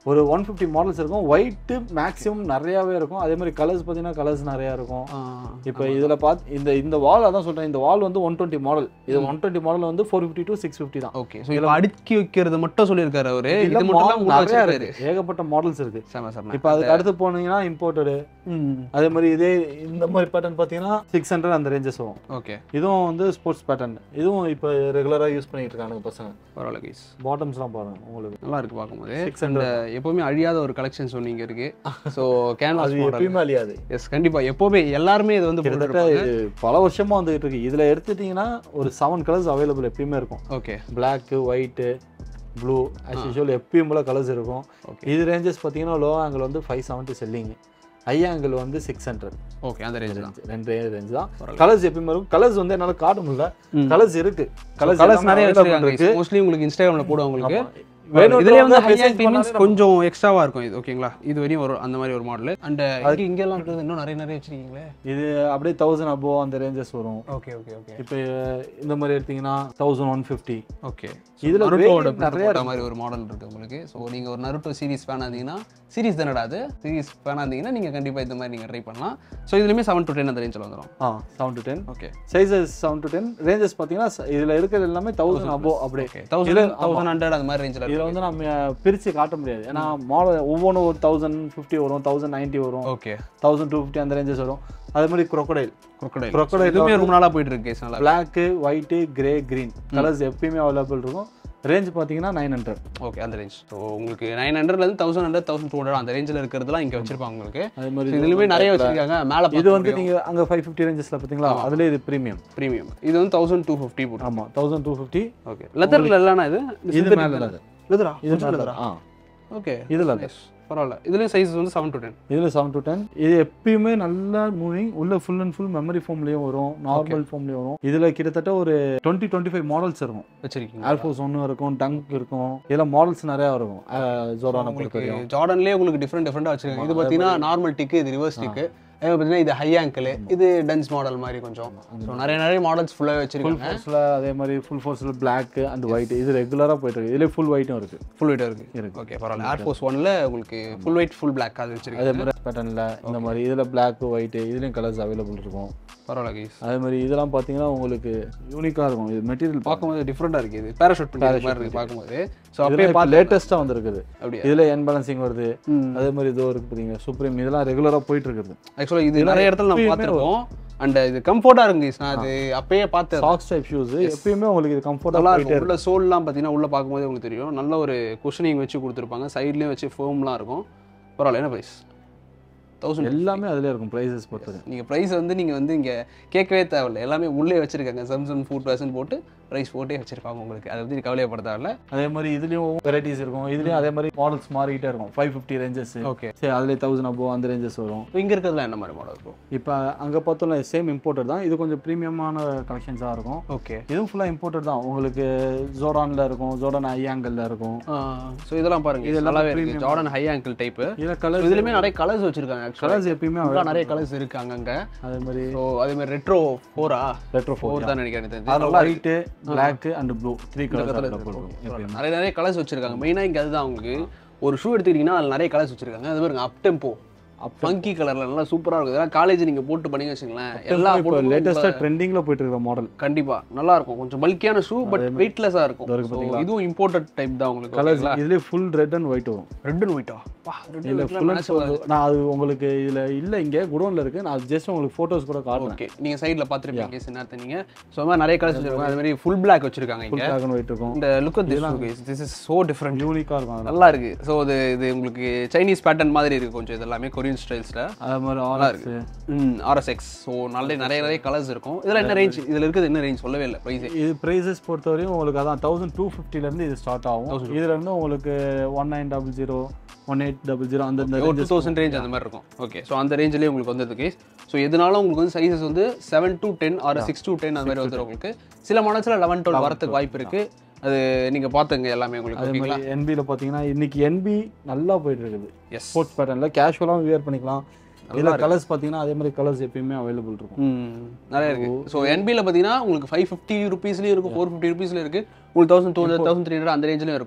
ஒரு ஒன் ஃபிஃப்டி மாடல்ஸ் இருக்கும் ஒயிட்டு மேக்ஸிமம் நிறையாவே இருக்கும் அதே மாதிரி கலர்ஸ் பார்த்தீங்கன்னா கலர்ஸ் நிறையா இருக்கும் இப்போ இதில் பார்த்து இந்த இந்த வால் அதான் சொல்கிறேன் இந்த வால் வந்து ஒன் டுவெண்ட்டி மாடல் இது ஒன் டுவெண்ட்டி மாடல் வந்து four fifty to six fifty தான்
ஓகே ஸோ இதில் அடுக்கி வைக்கிறது மட்டும் சொல்லியிருக்காரு அவரு இது
இல்ல,
மட்டும்
model
தான்
நிறைய
நிறைய
இருக்கு ஏகப்பட்ட மாடல்ஸ் இருக்கு
செம செம
இப்போ அதுக்கு அடுத்து போனீங்கன்னா இம்போர்ட்டடு அதே மாதிரி இதே இந்த மாதிரி பேட்டர்ன் பார்த்தீங்கன்னா சிக்ஸ் ஹண்ட்ரட் அந்த ரேஞ்சஸ் வரும்
ஓகே
இதுவும் வந்து ஸ்போர்ட்ஸ் பேட்டர்ன் இதுவும் இப்போ ரெகுலராக யூஸ் பண்ணிட்டு இருக்காங்க பசங்க
பரவாயில்ல கைஸ்
பாட்டம்ஸ்லாம் பாருங்க உங்களுக்கு
நல்லா இருக்கு பார்க்கும்போது
சிக்ஸ்
இந்த எப்பவுமே அழியாத ஒரு கலெக்ஷன்ஸ் ஒன்று இங்கே இருக்கு ஸோ கேன்வாஸ்
அது
மாடல்
எப்பயுமே அழியாது
எஸ் கண்டிப்பா எப்பவுமே எல்லாருமே இது வந்து
கிட்டத்தட்ட இது பல வருஷமா வந்துகிட்டு இருக்கு இதுல எடுத்துட்டீங்கன்னா ஒரு செவன் கலர்ஸ் அவைலபிள் எப்பயுமே இருக்கும்
okay
black white blue as usual எப்பயும் போல கலர்ஸ் இருக்கும்
Okay.
இது ரேஞ்சஸ் பார்த்தீங்கன்னா லோ ஆங்கிள் வந்து five seventy selling high angle வந்து சிக்ஸ் ஹண்ட்ரட்
ஓகே அந்த ரேஞ்ச் தான்
ரெண்டு ரேஞ்ச் தான் கலர்ஸ் எப்பயுமே இருக்கும் கலர்ஸ் வந்து என்னால காட்ட முடியல கலர்ஸ் இருக்கு கலர்ஸ்
கலர்ஸ் நிறைய வச்சிருக்காங்க மோஸ்ட்லி உங்களுக்கு இன்ஸ்டாகிராம்ல போடுவோம் உங்களுக்கு
வேணும்
இதுலயே வந்து ஹை
message
மீன்ஸ் கொஞ்சம் எக்ஸ்ட்ராவா இருக்கும் இது ஓகேங்களா இது வரையும் ஒரு அந்த மாதிரி ஒரு மாடல் அண்ட் இங்க இங்க எல்லாம் இருக்கிறது இன்னும் நிறைய நிறைய வச்சிருக்கீங்களே
இது அப்படியே தௌசண்ட் அபோ அந்த ரேஞ்சஸ் வரும்
ஓகே ஓகே ஓகே
இப்போ இந்த மாதிரி எடுத்தீங்கன்னா தௌசண்ட் ஒன் ஃபிஃப்டி
ஓகே
இதுல
நருட்டோட
variant நிறைய
நிறைய மாதிரி ஒரு மாடல் இருக்கு உங்களுக்கு ஸோ நீங்க ஒரு நருட்டோ சீரிஸ் ஃபேன் இருந்தீங்கன்னா சீரிஸ் தானடா அது சீரிஸ் ஃபேன் இருந்தீங்கன்னா நீங்க கண்டிப்பா இந்த மாதிரி நீங்க ட்ரை பண்ணலாம் ஸோ இதுலயுமே செவன் டு டென் அந்த ரேஞ்சில் வந்துடும்
ஆ seven to ten
okay
sizes seven to ten ranges பார்த்தீங்கன்னா ச- இதுல இருக்கிறது எல்லாமே தௌசண்ட் அபோ அப்படியே
ஓகே தௌசண்ட் தௌசண்ட் ஹண்ட்ரட் அந்த மாதிரி ரேஞ்சில்
இதுல வந்து நம்ம பிரிச்சு காட்ட முடியாது ஏன்னா மாடல் ஒவ்வொன்றும் ஒரு தௌசண்ட் ஃபிஃப்டி வரும் தௌசண்ட் நைன்ட்டி வரும்
ஓகே
தௌசண்ட் டூ ஃபிஃப்டி அந்த ரேஞ்சஸ் வரும் அதே மாதிரி crocodile
crocodile
Crocodile
இதுவுமே ரொம்ப நாளா போயிட்டு இருக்கு case நல்லா
black white grey green colours எப்பயுமே அவைலபிள் இருக்கும் ரேஞ்ச் பார்த்தீங்கன்னா நைன் ஹண்ட்ரட்
ஓகே அந்த ரேஞ்ச் ஸோ உங்களுக்கு நைன் ஹண்ட்ரட்லேருந்து thousand hundred thousand two hundred அந்த ரேஞ்சில் இருக்கிறதுலாம் இங்கே வச்சிருப்பாங்க உங்களுக்கு
அதே
So
மாதிரி
இதுலயுமே நிறைய வச்சிருக்காங்க மேலே
இது வந்து நீங்க அங்க ஃபைவ் ஃபிஃப்டி ரேஞ்சஸ்ல பார்த்தீங்களா அதுல இது ப்ரீமியம்
ப்ரீமியம் இது வந்து தௌசண்ட் டூ ஃபிஃப்டி போட்டு
ஆமா தௌசண்ட் டூ ஃபிஃப்டி
ஓகே லெதரில் இல்லைனா இது
இது மேல leather.
லெதரா
இது மேல ஆ
ஓகே
இது leather.
பரவாயில்ல இதுலயும் சைஸ் வந்து செவன் டு டென்
இதுல செவன் டு டென் இது எப்பயுமே நல்லா மூவிங் உள்ள ஃபுல் அண்ட் ஃபுல் மெமரி ஃபோம்லயும் வரும் நார்மல் ஃபோம்லயும் வரும் இதுல கிட்டத்தட்ட ஒரு டுவெண்ட்டி டுவெண்ட்டி ஃபைவ் மாடல்ஸ் இருக்கும்
வச்சிருக்கீங்க
ஆல்ஃபோஸ் ஒன்று இருக்கும் டங்க் இருக்கும் இதுல மாடல்ஸ் நிறைய இருக்கும் ஜோரான பொறுத்த வரையும்
ஜார்டன்லேயே உங்களுக்கு டிஃப்ரெண்ட் டிஃப்ரெண்டாக வச்சிருக்காங்க இது பார்த்தீங்கன்னா நார்மல் டிக்கு இது ரிவர்ஸ் டிக்கு அதே பார்த்தீங்கன்னா இது ஹை ஆங்கிள் இது டென்ஸ் மாடல் மாதிரி கொஞ்சம் ஸோ நிறைய நிறைய மாடல்ஸ் ஃபுல்லாக
ஃபுல்
வச்சிருக்காங்க
ஃபோர்ஸில் அதே மாதிரி ஃபுல் ஃபோர்ஸில் பிளாக் அண்ட் ஒயிட் இது ரெகுலராக போயிட்டு இருக்கு இதுலேயே ஃபுல் ஒயிட்டும் இருக்கு
ஃபுல் வெயிட்டாக இருக்கு
இருக்கு.
ஓகே பரவாயில்ல ஏர்ஃபோர்ஸ் ஒன்ல உங்களுக்கு ஃபுல் ஒயிட் ஃபுல் பிளாக் அது வச்சிருக்காங்க
அதே மாதிரி பேட்டர்னில் இந்த மாதிரி இதில் பிளாக் ஒயிட் இதுலேயும் கலர்ஸ் அவைலபிள் இருக்கும்
பரவாயில்ல கைஸ்
அதே மாதிரி இதெல்லாம் பார்த்தீங்கன்னா உங்களுக்கு யூனிக்காக இருக்கும் இது மெட்டீரியல்
பார்க்கும்போது டிஃப்ரெண்டாக இருக்குது இது பேராஷூட் பண்ணி மாதிரி இருக்கு பார்க்கும்போது ஸோ அப்படியே
அப்படியே
பார்த்து
லேட்டஸ்ட்டாக வந்திருக்குது
அப்படியா
இதில் என் பேலன்சிங் வருது அதே மாதிரி இதோ இருக்கு பார்த்தீங்க சுப்ரீம் இதெல்லாம் ரெகுலராக போயிட்டு இருக்குது
ஆக்சுவலாக இது நிறைய இடத்துல நம்ம பார்த்துருக்கோம் அண்ட் இது கம்ஃபர்ட்டாக இருக்கு guys. நான் அது அப்பயே பார்த்தேன்
சாக்ஸ் டைப் ஷூஸ் எப்பயுமே உங்களுக்கு இது கம்ஃபர்டாக
நல்லா இருக்கும் உள்ள சோல்லாம் பார்த்தீங்கன்னா உள்ள பார்க்கும்போது உங்களுக்கு தெரியும் நல்ல ஒரு குஷனிங் வச்சு கொடுத்துருப்பாங்க சைட்லேயும் வச்சு ஃபோம்லாம் இருக்கும் பரவாயில்ல என்ன ப்ரைஸ் தௌசண்ட்
எல்லாமே அதிலே இருக்கும் ப்ரைஸஸ் பொறுத்தது
நீங்கள் ப்ரைஸ் வந்து நீங்கள் வந்து இங்கே கேட்கவே தேவையில்ல எல்லாமே உள்ளே வச்சிருக்காங்க சம்சங் ஃபுட் வேர்ஸ்னு போட்டு ப்ரைஸ் போட்டே வச்சிருப்பாங்க உங்களுக்கு அதை பற்றி கவலையப்பட தேவையில்ல
அதே மாதிரி இதுலேயும் வெரைட்டிஸ் இருக்கும் இதுலேயும் அதே மாதிரி மாடல்ஸ் மாறிக்கிட்டே இருக்கும் ஃபைவ் ஃபிஃப்டி ரேஞ்சஸ்
ஓகே
சரி அதுலேயே தௌசண்ட் அபோ அந்த ரேஞ்சஸ் வரும்
இப்போ இங்கே இருக்கிறதுலாம் என்ன மாதிரி மாடல் இருக்கும்
இப்போ அங்கே பார்த்தோம்னா சேம் இம்போர்ட்டட் தான் இது கொஞ்சம் ப்ரீமியமான கலெக்ஷன்ஸாக இருக்கும்
ஓகே
இதுவும் ஃபுல்லாக இம்போர்ட்டட் தான் உங்களுக்கு ஜோரானில் இருக்கும் ஜோரான் ஐயாங்கல்ல இருக்கும்
ஸோ இதெல்லாம் பாருங்க இது
இதெல்லாம்
நல்லாவே இருக்கு ஜார்டன் ஹை ஆங்கிள் டைப்பு
இதில் கலர்
இதுலயுமே நிறைய கலர்ஸ் வச்சிருக்காங்க ஆக்சுவலாக
கலர்ஸ் எப்பயுமே
ஃபுல்லாக நிறைய கலர்ஸ் இருக்கு அங்கங்க
அதே மாதிரி
ஸோ அதே மாதிரி ரெட்ரோ ஃபோரா
ரெட்ரோ ஃபோர்
ஃபோர் தான் நினைக்கிறேன் எனக்கு தெரிஞ்சு.
அதில் white black and blue three colours இருக்கும்
நிறைய நிறைய கலர்ஸ் வச்சிருக்காங்க மெயினாக இங்கே அதுதான் உங்களுக்கு ஒரு ஷூ எடுத்துக்கிட்டிங்கன்னா அதில் நிறைய கலர்ஸ் வச்சிருக்காங்க அது பாருங்க அப் டெம்போ ஃபங்கி கலர்ல நல்லா சூப்பரா இருக்கும் இதெல்லாம் காலேஜ் நீங்க போட்டு பண்ணீங்க வச்சுங்களேன் எல்லா
இப்போ
போட்டு
லேட்டஸ்ட்டாக ட்ரெண்டிங்கில் போயிட்டு இருக்கிற மாடல்
கண்டிப்பா நல்லா இருக்கும் கொஞ்சம் பல்கியான ஷூ பட் வெயிட்லெஸ்ஸா இருக்கும்
இதோ இருக்கு
So, இதுவும் இம்போர்ட்டட் டைப் தான் உங்களுக்கு
கலர்ஸ் இதுலேயே ஃபுல் ரெட் அண்ட் ஒயிட் வரும்
ரெட் அண்ட் ஒயிட்டா பா ரெட்
இல்லை ஃபுல் அண்ட் ஃபுல் நான் அது உங்களுக்கு இதில் இல்லை இங்கே குடோனில் இருக்குது நான் ஜஸ்ட் உங்களுக்கு ஃபோட்டோஸ் கூட காட்டுறேன்
ஓகே நீங்க சைடுல பாத்துருப்பீங்க சின்னார்த்த நீங்க ஸோ அது மாதிரி நிறைய கலர்ஸ் வச்சிருக்காங்க அது மாதிரி ஃபுல் பிளாக் வச்சிருக்காங்க இங்க
பிளாக் அண்ட் ஒயிட் இருக்கும்
இந்த look at this this is so different
யூனிக்காக இருக்கும் அதில்
நல்லா இருக்கு ஸோ இது இது உங்களுக்கு சைனீஸ் பேட்டர்ன் மாதிரி இருக்கு கொஞ்சம் இது எல்லாமே கொரியன் ஸ்டைல்ஸ்ல
அதே மாதிரி ஆரஞ்சு
ம் ஆர்எஸ்எக்ஸ் ஸோ நல்ல நிறைய நிறைய கலர்ஸ் இருக்கும் இதெல்லாம் என்ன ரேஞ்ச் இதுல இருக்குது என்ன ரேஞ்ச் சொல்லவே இல்லை ப்ரைஸ்
இது ப்ரைஸஸ் பொறுத்தவரையும் உங்களுக்கு அதான் தௌசண்ட் டூ ஃபிஃப்டிலேருந்து இது ஸ்டார்ட் ஆகும் இதுல இருந்து உங்களுக்கு one nine double zero one eight double zero அந்த இந்த
ஒரு டூ தௌசண்ட் ரேஞ்ச் அந்த மாதிரி இருக்கும் ஓகே ஸோ அந்த ரேஞ்சிலேயே உங்களுக்கு வந்தது கேஸ் ஸோ எதனாலும் உங்களுக்கு வந்து சைஸஸ் வந்து seven to ten or six to ten அந்த மாதிரி வந்துடும் உங்களுக்கு சில மாடல்ஸில் லெவன் டுவெல் வரதுக்கு வாய்ப்பு இருக்கு அது நீங்க பார்த்துங்க எல்லாமே உங்களுக்கு
அதே
ஓகேங்களா
மாதிரி என்பியில் பார்த்தீங்கன்னா இன்னைக்கு என்பி நல்லா போயிட்டு இருக்குது
எஸ்
ஸ்போர்ட்ஸ் பேட்டர்னில் கேஷுவலாகவும் வியர் பண்ணிக்கலாம் இதில் கலர்ஸ் பார்த்தீங்கன்னா அதே மாதிரி கலர்ஸ் எப்பயுமே அவைலபிள் இருக்கும்
ம் நிறைய இருக்கு ஸோ என்பியில் பார்த்தீங்கன்னா உங்களுக்கு ஃபைவ் ஃபிஃப்டி ருபீஸ்லேயும் இருக்கும் ஃபோர் ஃபிஃப்டி ருபீஸ்ல இருக்கு உங்களுக்கு thousand two hundred thousand three hundred அந்த ரேஞ்சிலும் இருக்கும்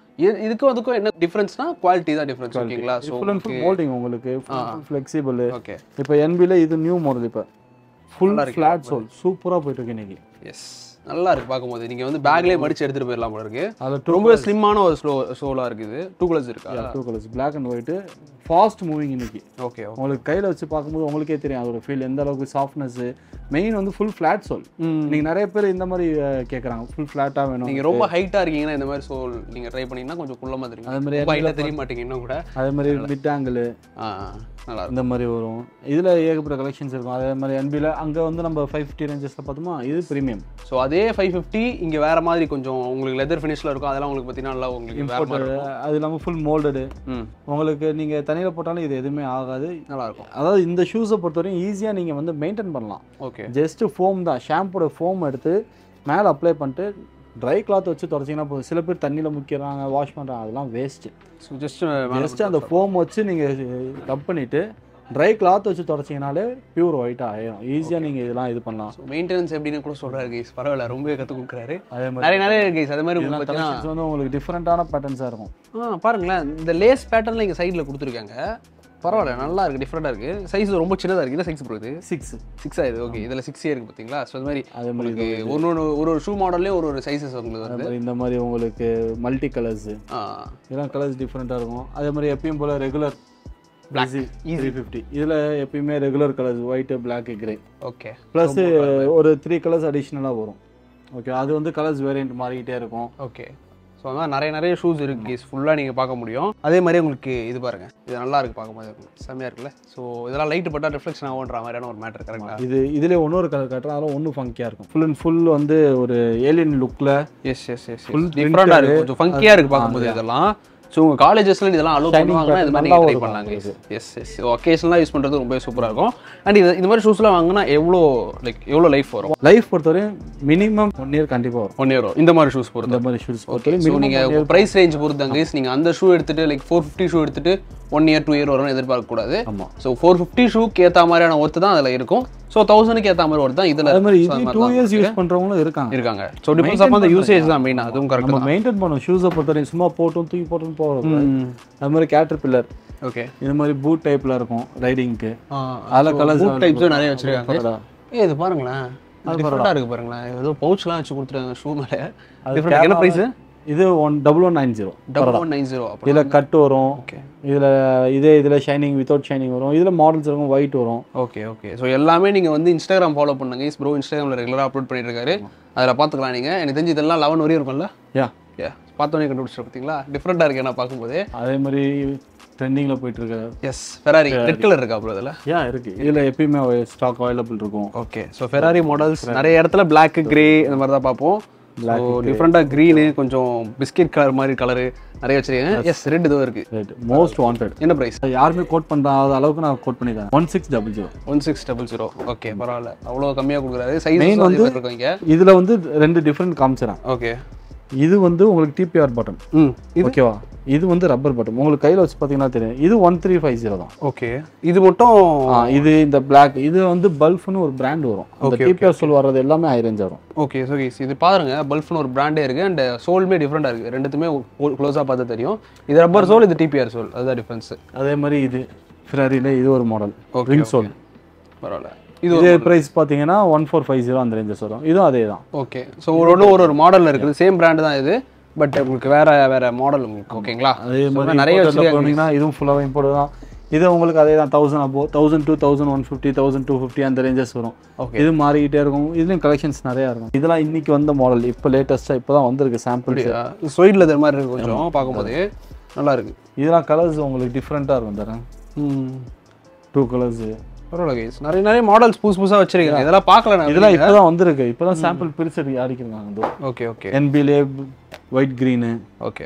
இதுக்கும் அதுக்கும் என்ன டிஃபரன்ஸ்னா குவாலிட்டி தான் டிஃபரன்ஸ் ஓகேங்களா so
full and full moulding உங்களுக்கு ஃப்ளெக்சிபிள்
ஓகே
இப்போ என்பில இது நியூ மாடல் இப்போ ஃபுல் ஃப்ளாட் சோல் சூப்பராக போயிட்டு இருக்கு இன்னைக்கு
எஸ் நல்லா இருக்கு பார்க்கும்போது நீங்க வந்து பேக்லேயே மடிச்சு எடுத்துட்டு போயிடலாம் போல இருக்கு
அதில் டூ
ரொம்ப ஸ்லிம்மான ஒரு ஸ்லோ சோலா இருக்குது டூ கலர்ஸ் இருக்கா
two colours black and white fast moving இன்னைக்கு
ஓகே
உங்களுக்கு கையில் வச்சு பார்க்கும்போது உங்களுக்கே தெரியும் அதோட ஃபீல் எந்த அளவுக்கு சாஃப்ட்னஸ் மெயின் வந்து ஃபுல் ஃப்ளாட் சோல் நீங்கள் நிறைய பேர் இந்த மாதிரி கேட்குறாங்க ஃபுல் ஃப்ளாட்டாக வேணும்
நீங்க ரொம்ப ஹைட்டா இருக்கீங்கன்னா இந்த மாதிரி சோல் நீங்க ட்ரை பண்ணீங்கன்னா கொஞ்சம் குள்ளமா தெரியும்
அதே மாதிரி
ரொம்ப ஹைட்டா தெரிய மாட்டீங்க இன்னும் கூட
அதே மாதிரி மிட் ஆங்கிள்
ஆ நல்லா இருக்கும்
இந்த மாதிரி வரும் இதில் ஏகப்பட்ட கலெக்ஷன்ஸ் இருக்கும் அதே மாதிரி என்பியில் அங்கே வந்து நம்ம ஃபைவ் ஃபிஃப்டி ரேஞ்சஸில் பார்த்தோமா இது ப்ரீமியம்
ஸோ அதே ஃபைவ் ஃபிஃப்டி இங்க வேற மாதிரி கொஞ்சம் உங்களுக்கு லெதர் ஃபினிஷ்ல இருக்கும் அதெல்லாம் உங்களுக்கு பார்த்தீங்கன்னா நல்லா உங்களுக்கு வேற மாதிரி இருக்கும்
அது இல்லாமல் ஃபுல் மோல்டடு
ம்
உங்களுக்கு நீங்கள் தண்ணியில் போட்டாலும் இது எதுவுமே ஆகாது
நல்லா இருக்கும்
அதாவது இந்த ஷூஸை பொறுத்தவரைக்கும் ஈஸியாக நீங்கள் வந்து மெயின்டைன் பண்ணலாம்
ஓகே
ஜஸ்ட் ஃபோம் தான் ஷாம்போட ஃபோம் எடுத்து மேலே அப்ளை பண்ணிட்டு ட்ரை கிளாத் வச்சு தொடச்சிங்கன்னா போதும் சில பேர் தண்ணியில் முக்கிறாங்க வாஷ் பண்ணுறாங்க அதெல்லாம் வேஸ்ட்டு
ஸோ ஜஸ்ட்
ஜஸ்ட் அந்த ஃபோம் வச்சு நீங்கள் கப் பண்ணிவிட்டு ட்ரை கிளாத் வச்சு தொடச்சிங்கனாலே பியூர் ஒயிட்டாக ஆயிரும் ஈஸியாக நீங்கள் இதெல்லாம் இது பண்ணலாம்
மெயின்டெனன்ஸ் எப்படின்னு கூட சொல்றாரு கைஸ் பரவாயில்ல ரொம்ப கற்றுக் கொடுக்குறாரு
அதே மாதிரி
நிறைய நிறைய கைஸ் அதே மாதிரி
இதெல்லாம்
உங்களுக்கு பார்த்தீங்கன்னா
கலெக்ஷன்ஸ் வந்து உங்களுக்கு டிஃப்ரெண்ட்டான பேட்டர்ன்ஸாக இருக்கும்
ஆ பாருங்களேன் இந்த லேஸ் பேட்டர்னில் இங்கே சைடில் கொடுத்துருக்காங்க பரவாயில்ல நல்லா இருக்கு டிஃப்ரெண்டாக இருக்கு சைஸ் ரொம்ப சின்னதாக இருக்கு என்ன சைஸ் போகுது
சிக்ஸ்
சிக்ஸ் ஆயிடுது ஓகே இதில் சிக்ஸே இருக்கு பார்த்தீங்களா ஸோ அது மாதிரி
அதே மாதிரி
உங்களுக்கு ஒரு ஒரு ஒரு ஒரு ஷூ மாடல்லே ஒரு ஒரு சைஸஸ் உங்களுக்கு
அதே
வருது
மாதிரி இந்த மாதிரி உங்களுக்கு மல்டி கலர்ஸு
ஆ
இதெல்லாம் கலர்ஸ் டிஃப்ரெண்ட்டாக இருக்கும் அதே மாதிரி எப்பயும் போல் ரெகுலர் பிளாக் த்ரீ ஃபிஃப்டி இதில் எப்பயுமே regular colours white black grey
okay
plus ஒரு த்ரீ கலர்ஸ் அடிஷ்னலாக வரும் ஓகே அது வந்து கலர்ஸ் வேரியன்ட் மாறிக்கிட்டே இருக்கும்
ஓகே ஸோ அதான் நிறைய நிறைய ஷூஸ் இருக்கு கேஸ் ஃபுல்லாக நீங்கள் பார்க்க முடியும் அதே மாதிரி உங்களுக்கு இது பாருங்க இது நல்லா இருக்கு பார்க்கும்போது செம்மையாக இருக்குல்ல ஸோ இதெல்லாம் லைட் பட்டா ரிஃப்ளெக்ஷன் ஆகுன்ற மாதிரியான ஒரு மேட்டர் கரெக்டா
இது இதில் இன்னொரு கலர் காட்டுறோம் அதெல்லாம் ஒன்றும் ஃபங்கியாக இருக்கும் ஃபுல் அண்ட் ஃபுல் வந்து ஒரு ஏலியன் லுக்கில்
எஸ் எஸ் எஸ் டிஃப்ரெண்டாக இருக்கு கொஞ்சம் ஃபங்கியாக இருக்கு பார்க்கும்போது இதெல்லாம் ஸோ உங்கள் காலேஜஸ்ல இதெல்லாம் அலோவ் பண்ணுவாங்கன்னா இது மாதிரி
நல்லாவும்
நீங்கள் ட்ரை பண்ணலாங்க எஸ் எஸ் ஒகேஷனலாக யூஸ் பண்ணுறது ரொம்ப சூப்பராக இருக்கும் அண்ட் இது இந்த மாதிரி ஷூஸ்லாம் வாங்கினா எவ்வளோ லைக் எவ்வளோ லைஃப் வரும்
லைஃப் பொறுத்தவரையும் மினிமம் ஒன் இயர் கண்டிப்பாக வரும்
ஒன் இயர் வரும் இந்த மாதிரி ஷூஸ் பொறுத்து
இந்த மாதிரி ஷூஸ்
ஸோ
பொறுத்தவரையும்
நீங்கள் ப்ரைஸ் ரேஞ்ச் பொறுத்தாங்க நீங்கள் அந்த ஷூ எடுத்துட்டு லைக் ஃபோர் ஃபிஃப்டி ஷூ எடுத்துட்டு ஒன் இயர் டூ இயர் வரும்னு எதிர்பார்க்கக்கூடாது
ஆமாம்
ஸோ ஃபோர் ஃபிஃப்டி ஷூக்கு ஏற்ற மாதிரியான ஒர்த்து தான் அதில் இருக்கும் ஸோ தௌசண்ட்க்கு ஏற்ற மாதிரி ஒர்த்து தான் இதில்
அதே மாதிரி இது டூ இயர்ஸ் யூஸ் பண்ணுறவங்களும் இருக்காங்க
இருக்காங்க ஸோ டிபெண்ட்ஸ் ஆஃப் அந்த யூசேஜ் தான் மெயின் அதுவும் கரெக்ட்
நம்ம மெயின்டைன் பண்ணணும் ஷூஸை பொறுத்தவரைக்கும் சும்மா போட்டும் தூக்கி போட்டும் போகிறோம் அது மாதிரி கேட்டர் பில்லர்
ஓகே
இது மாதிரி பூட் டைப்பில் இருக்கும் ரைடிங்க்கு அதில் கலர்ஸ்
டைப்ஸும் நிறைய வச்சிருக்காங்க ஏ இது பாருங்களேன் டிஃப்ரெண்டாக இருக்கு பாருங்களேன் ஏதோ பவுச்லாம் வச்சு கொடுத்துருக்காங்க ஷூ மேலே டிஃப்ரெண்ட் என்ன ப்ரைஸ்
இது one double one nine zero
double one nine zero அப்போ
இதில் கட் வரும்
ஓகே
இதில் இதே இதில் ஷைனிங் வித்தவுட் ஷைனிங் வரும் இதில் மாடல்ஸ் இருக்கும் ஒயிட் வரும்
ஓகே ஓகே ஸோ எல்லாமே நீங்கள் வந்து இன்ஸ்டாகிராம் ஃபாலோ பண்ணுங்க இஸ் ப்ரோ இன்ஸ்டாகிராமில் ரெகுலராக அப்லோட் பண்ணிட்டு இருக்காரு அதில் பார்த்துக்கலாம் நீங்கள் எனக்கு தெரிஞ்சு இதெல்லாம் லெவன் வரையும் இருக்கும்ல
யா
ஏ பார்த்தோன்னே கண்டுபிடிச்சிட்டு பார்த்தீங்களா டிஃப்ரெண்ட்டாக இருக்கு நான் பார்க்கும்போது
அதே மாதிரி ட்ரெண்டிங்கில் போயிட்டு இருக்க
எஸ் ஃபெராரி ரெட் கலர் இருக்கா அப்புறம் அதில்
யா இருக்கு இதில் எப்பயுமே ஸ்டாக் அவைலபிள் இருக்கும்
ஓகே ஸோ ஃபெராரி மாடல்ஸ் நிறைய இடத்துல Black கிரே இந்த மாதிரி தான் பார்ப்போம் ஸோ டிஃப்ரெண்ட்டாக க்ரீனு கொஞ்சம் பிஸ்கெட் கலர் மாதிரி கலரு நிறைய வச்சிருக்கேன் எஸ் ரெட் இதுவும் இருக்கு
ரைட் மோஸ்ட் வாண்டட்
என்ன ப்ரைஸ்
யாருமே கோட் பண்ணுறாத அளவுக்கு நான் கோட் பண்ணிக்கிறேன் one six double zero
one six double zero okay பரவாயில்ல அவ்வளோ கம்மியாக கொடுக்குறாரு சைஸ்
Main
வந்து
வந்து-
இருக்கும் இங்கே
இதில் வந்து ரெண்டு டிஃப்ரெண்ட் காமிச்சிடறேன்
ஓகே
இது வந்து உங்களுக்கு டிபிஆர் பட்டன்
ம் இது
ஓகேவா இது வந்து ரப்பர் பட்டன் உங்களுக்கு கையில் வச்சு பார்த்தீங்கன்னா தெரியும் இது ஒன் த்ரீ ஃபைவ் ஜீரோ தான்
ஓகே இது மட்டும்
ஆ, இது இந்த பிளாக் இது வந்து பல்ஃப்னு ஒரு பிராண்ட் வரும் அந்த டிபிஆர் சொல் வர்றது எல்லாமே ஹை ரேஞ்ச் வரும்
ஓகே ஸோ இது பாருங்க பல்ஃப்னு ஒரு பிராண்டே இருக்கு அண்ட் சோல்மே டிஃப்ரெண்டாக இருக்கு ரெண்டுத்துமே க்ளோஸாக பார்த்தா தெரியும் இது ரப்பர் சோல் இது டிபிஆர் சோல் அதுதான் டிஃப்ரென்ஸ்
அதே மாதிரி இது ஃபிராரியில் இது ஒரு மாடல்
Okay,
ரிங் சோல்
பரவாயில்ல இது
இது ப்ரைஸ் பார்த்தீங்கன்னா ஒன் ஃபோர் ஃபைவ் ஜீரோ அந்த ரேஞ்சஸ் வரும் இதுவும் அதே தான்
ஓகே ஸோ ஒரு ஒன்று ஒரு ஒரு மாடலில் இருக்குது சேம் பிராண்டு தான் இது பட் உங்களுக்கு வேற வேற மாடல் உங்களுக்கு ஓகேங்களா
அதே
So,
மாதிரி
நிறைய
நிறைய
வச்சிருக்காங்க
போனீங்கன்னா இதுவும் ஃபுல்லாக இம்போர்ட் தான் இது உங்களுக்கு அதே தான் தௌசண்ட் அபோ thousand two thousand one fifty thousand two fifty அந்த ரேஞ்சஸ் வரும்
Okay.
இது மாறிக்கிட்டே இருக்கும் இதுலேயும் கலெக்ஷன்ஸ் நிறையா இருக்கும் இதெல்லாம் இன்னைக்கு வந்த மாடல் இப்போ லேட்டஸ்ட்டாக இப்போ தான் வந்திருக்கு சாம்பிள்
ஸ்வீட் லெதர் மாதிரி இருக்கு கொஞ்சம் பார்க்கும்போது நல்லா இருக்கு
இதெல்லாம் கலர்ஸ் உங்களுக்கு டிஃப்ரெண்ட்டாக இருக்கும் தரேன்
ம்
டூ கலர்ஸு
பரவாயில்ல guys. நிறைய நிறைய மாடல்ஸ் புதுசு புதுசாக வச்சிருக்காங்க இதெல்லாம் பார்க்கல நான்
இதெல்லாம் இப்போ தான் வந்திருக்கு இப்போ தான் சாம்பிள் பிரிச்சு அடிக்கிறாங்க இதோ
ஓகே ஓகே
என்பிலே ஒயிட் க்ரீனு
ஓகே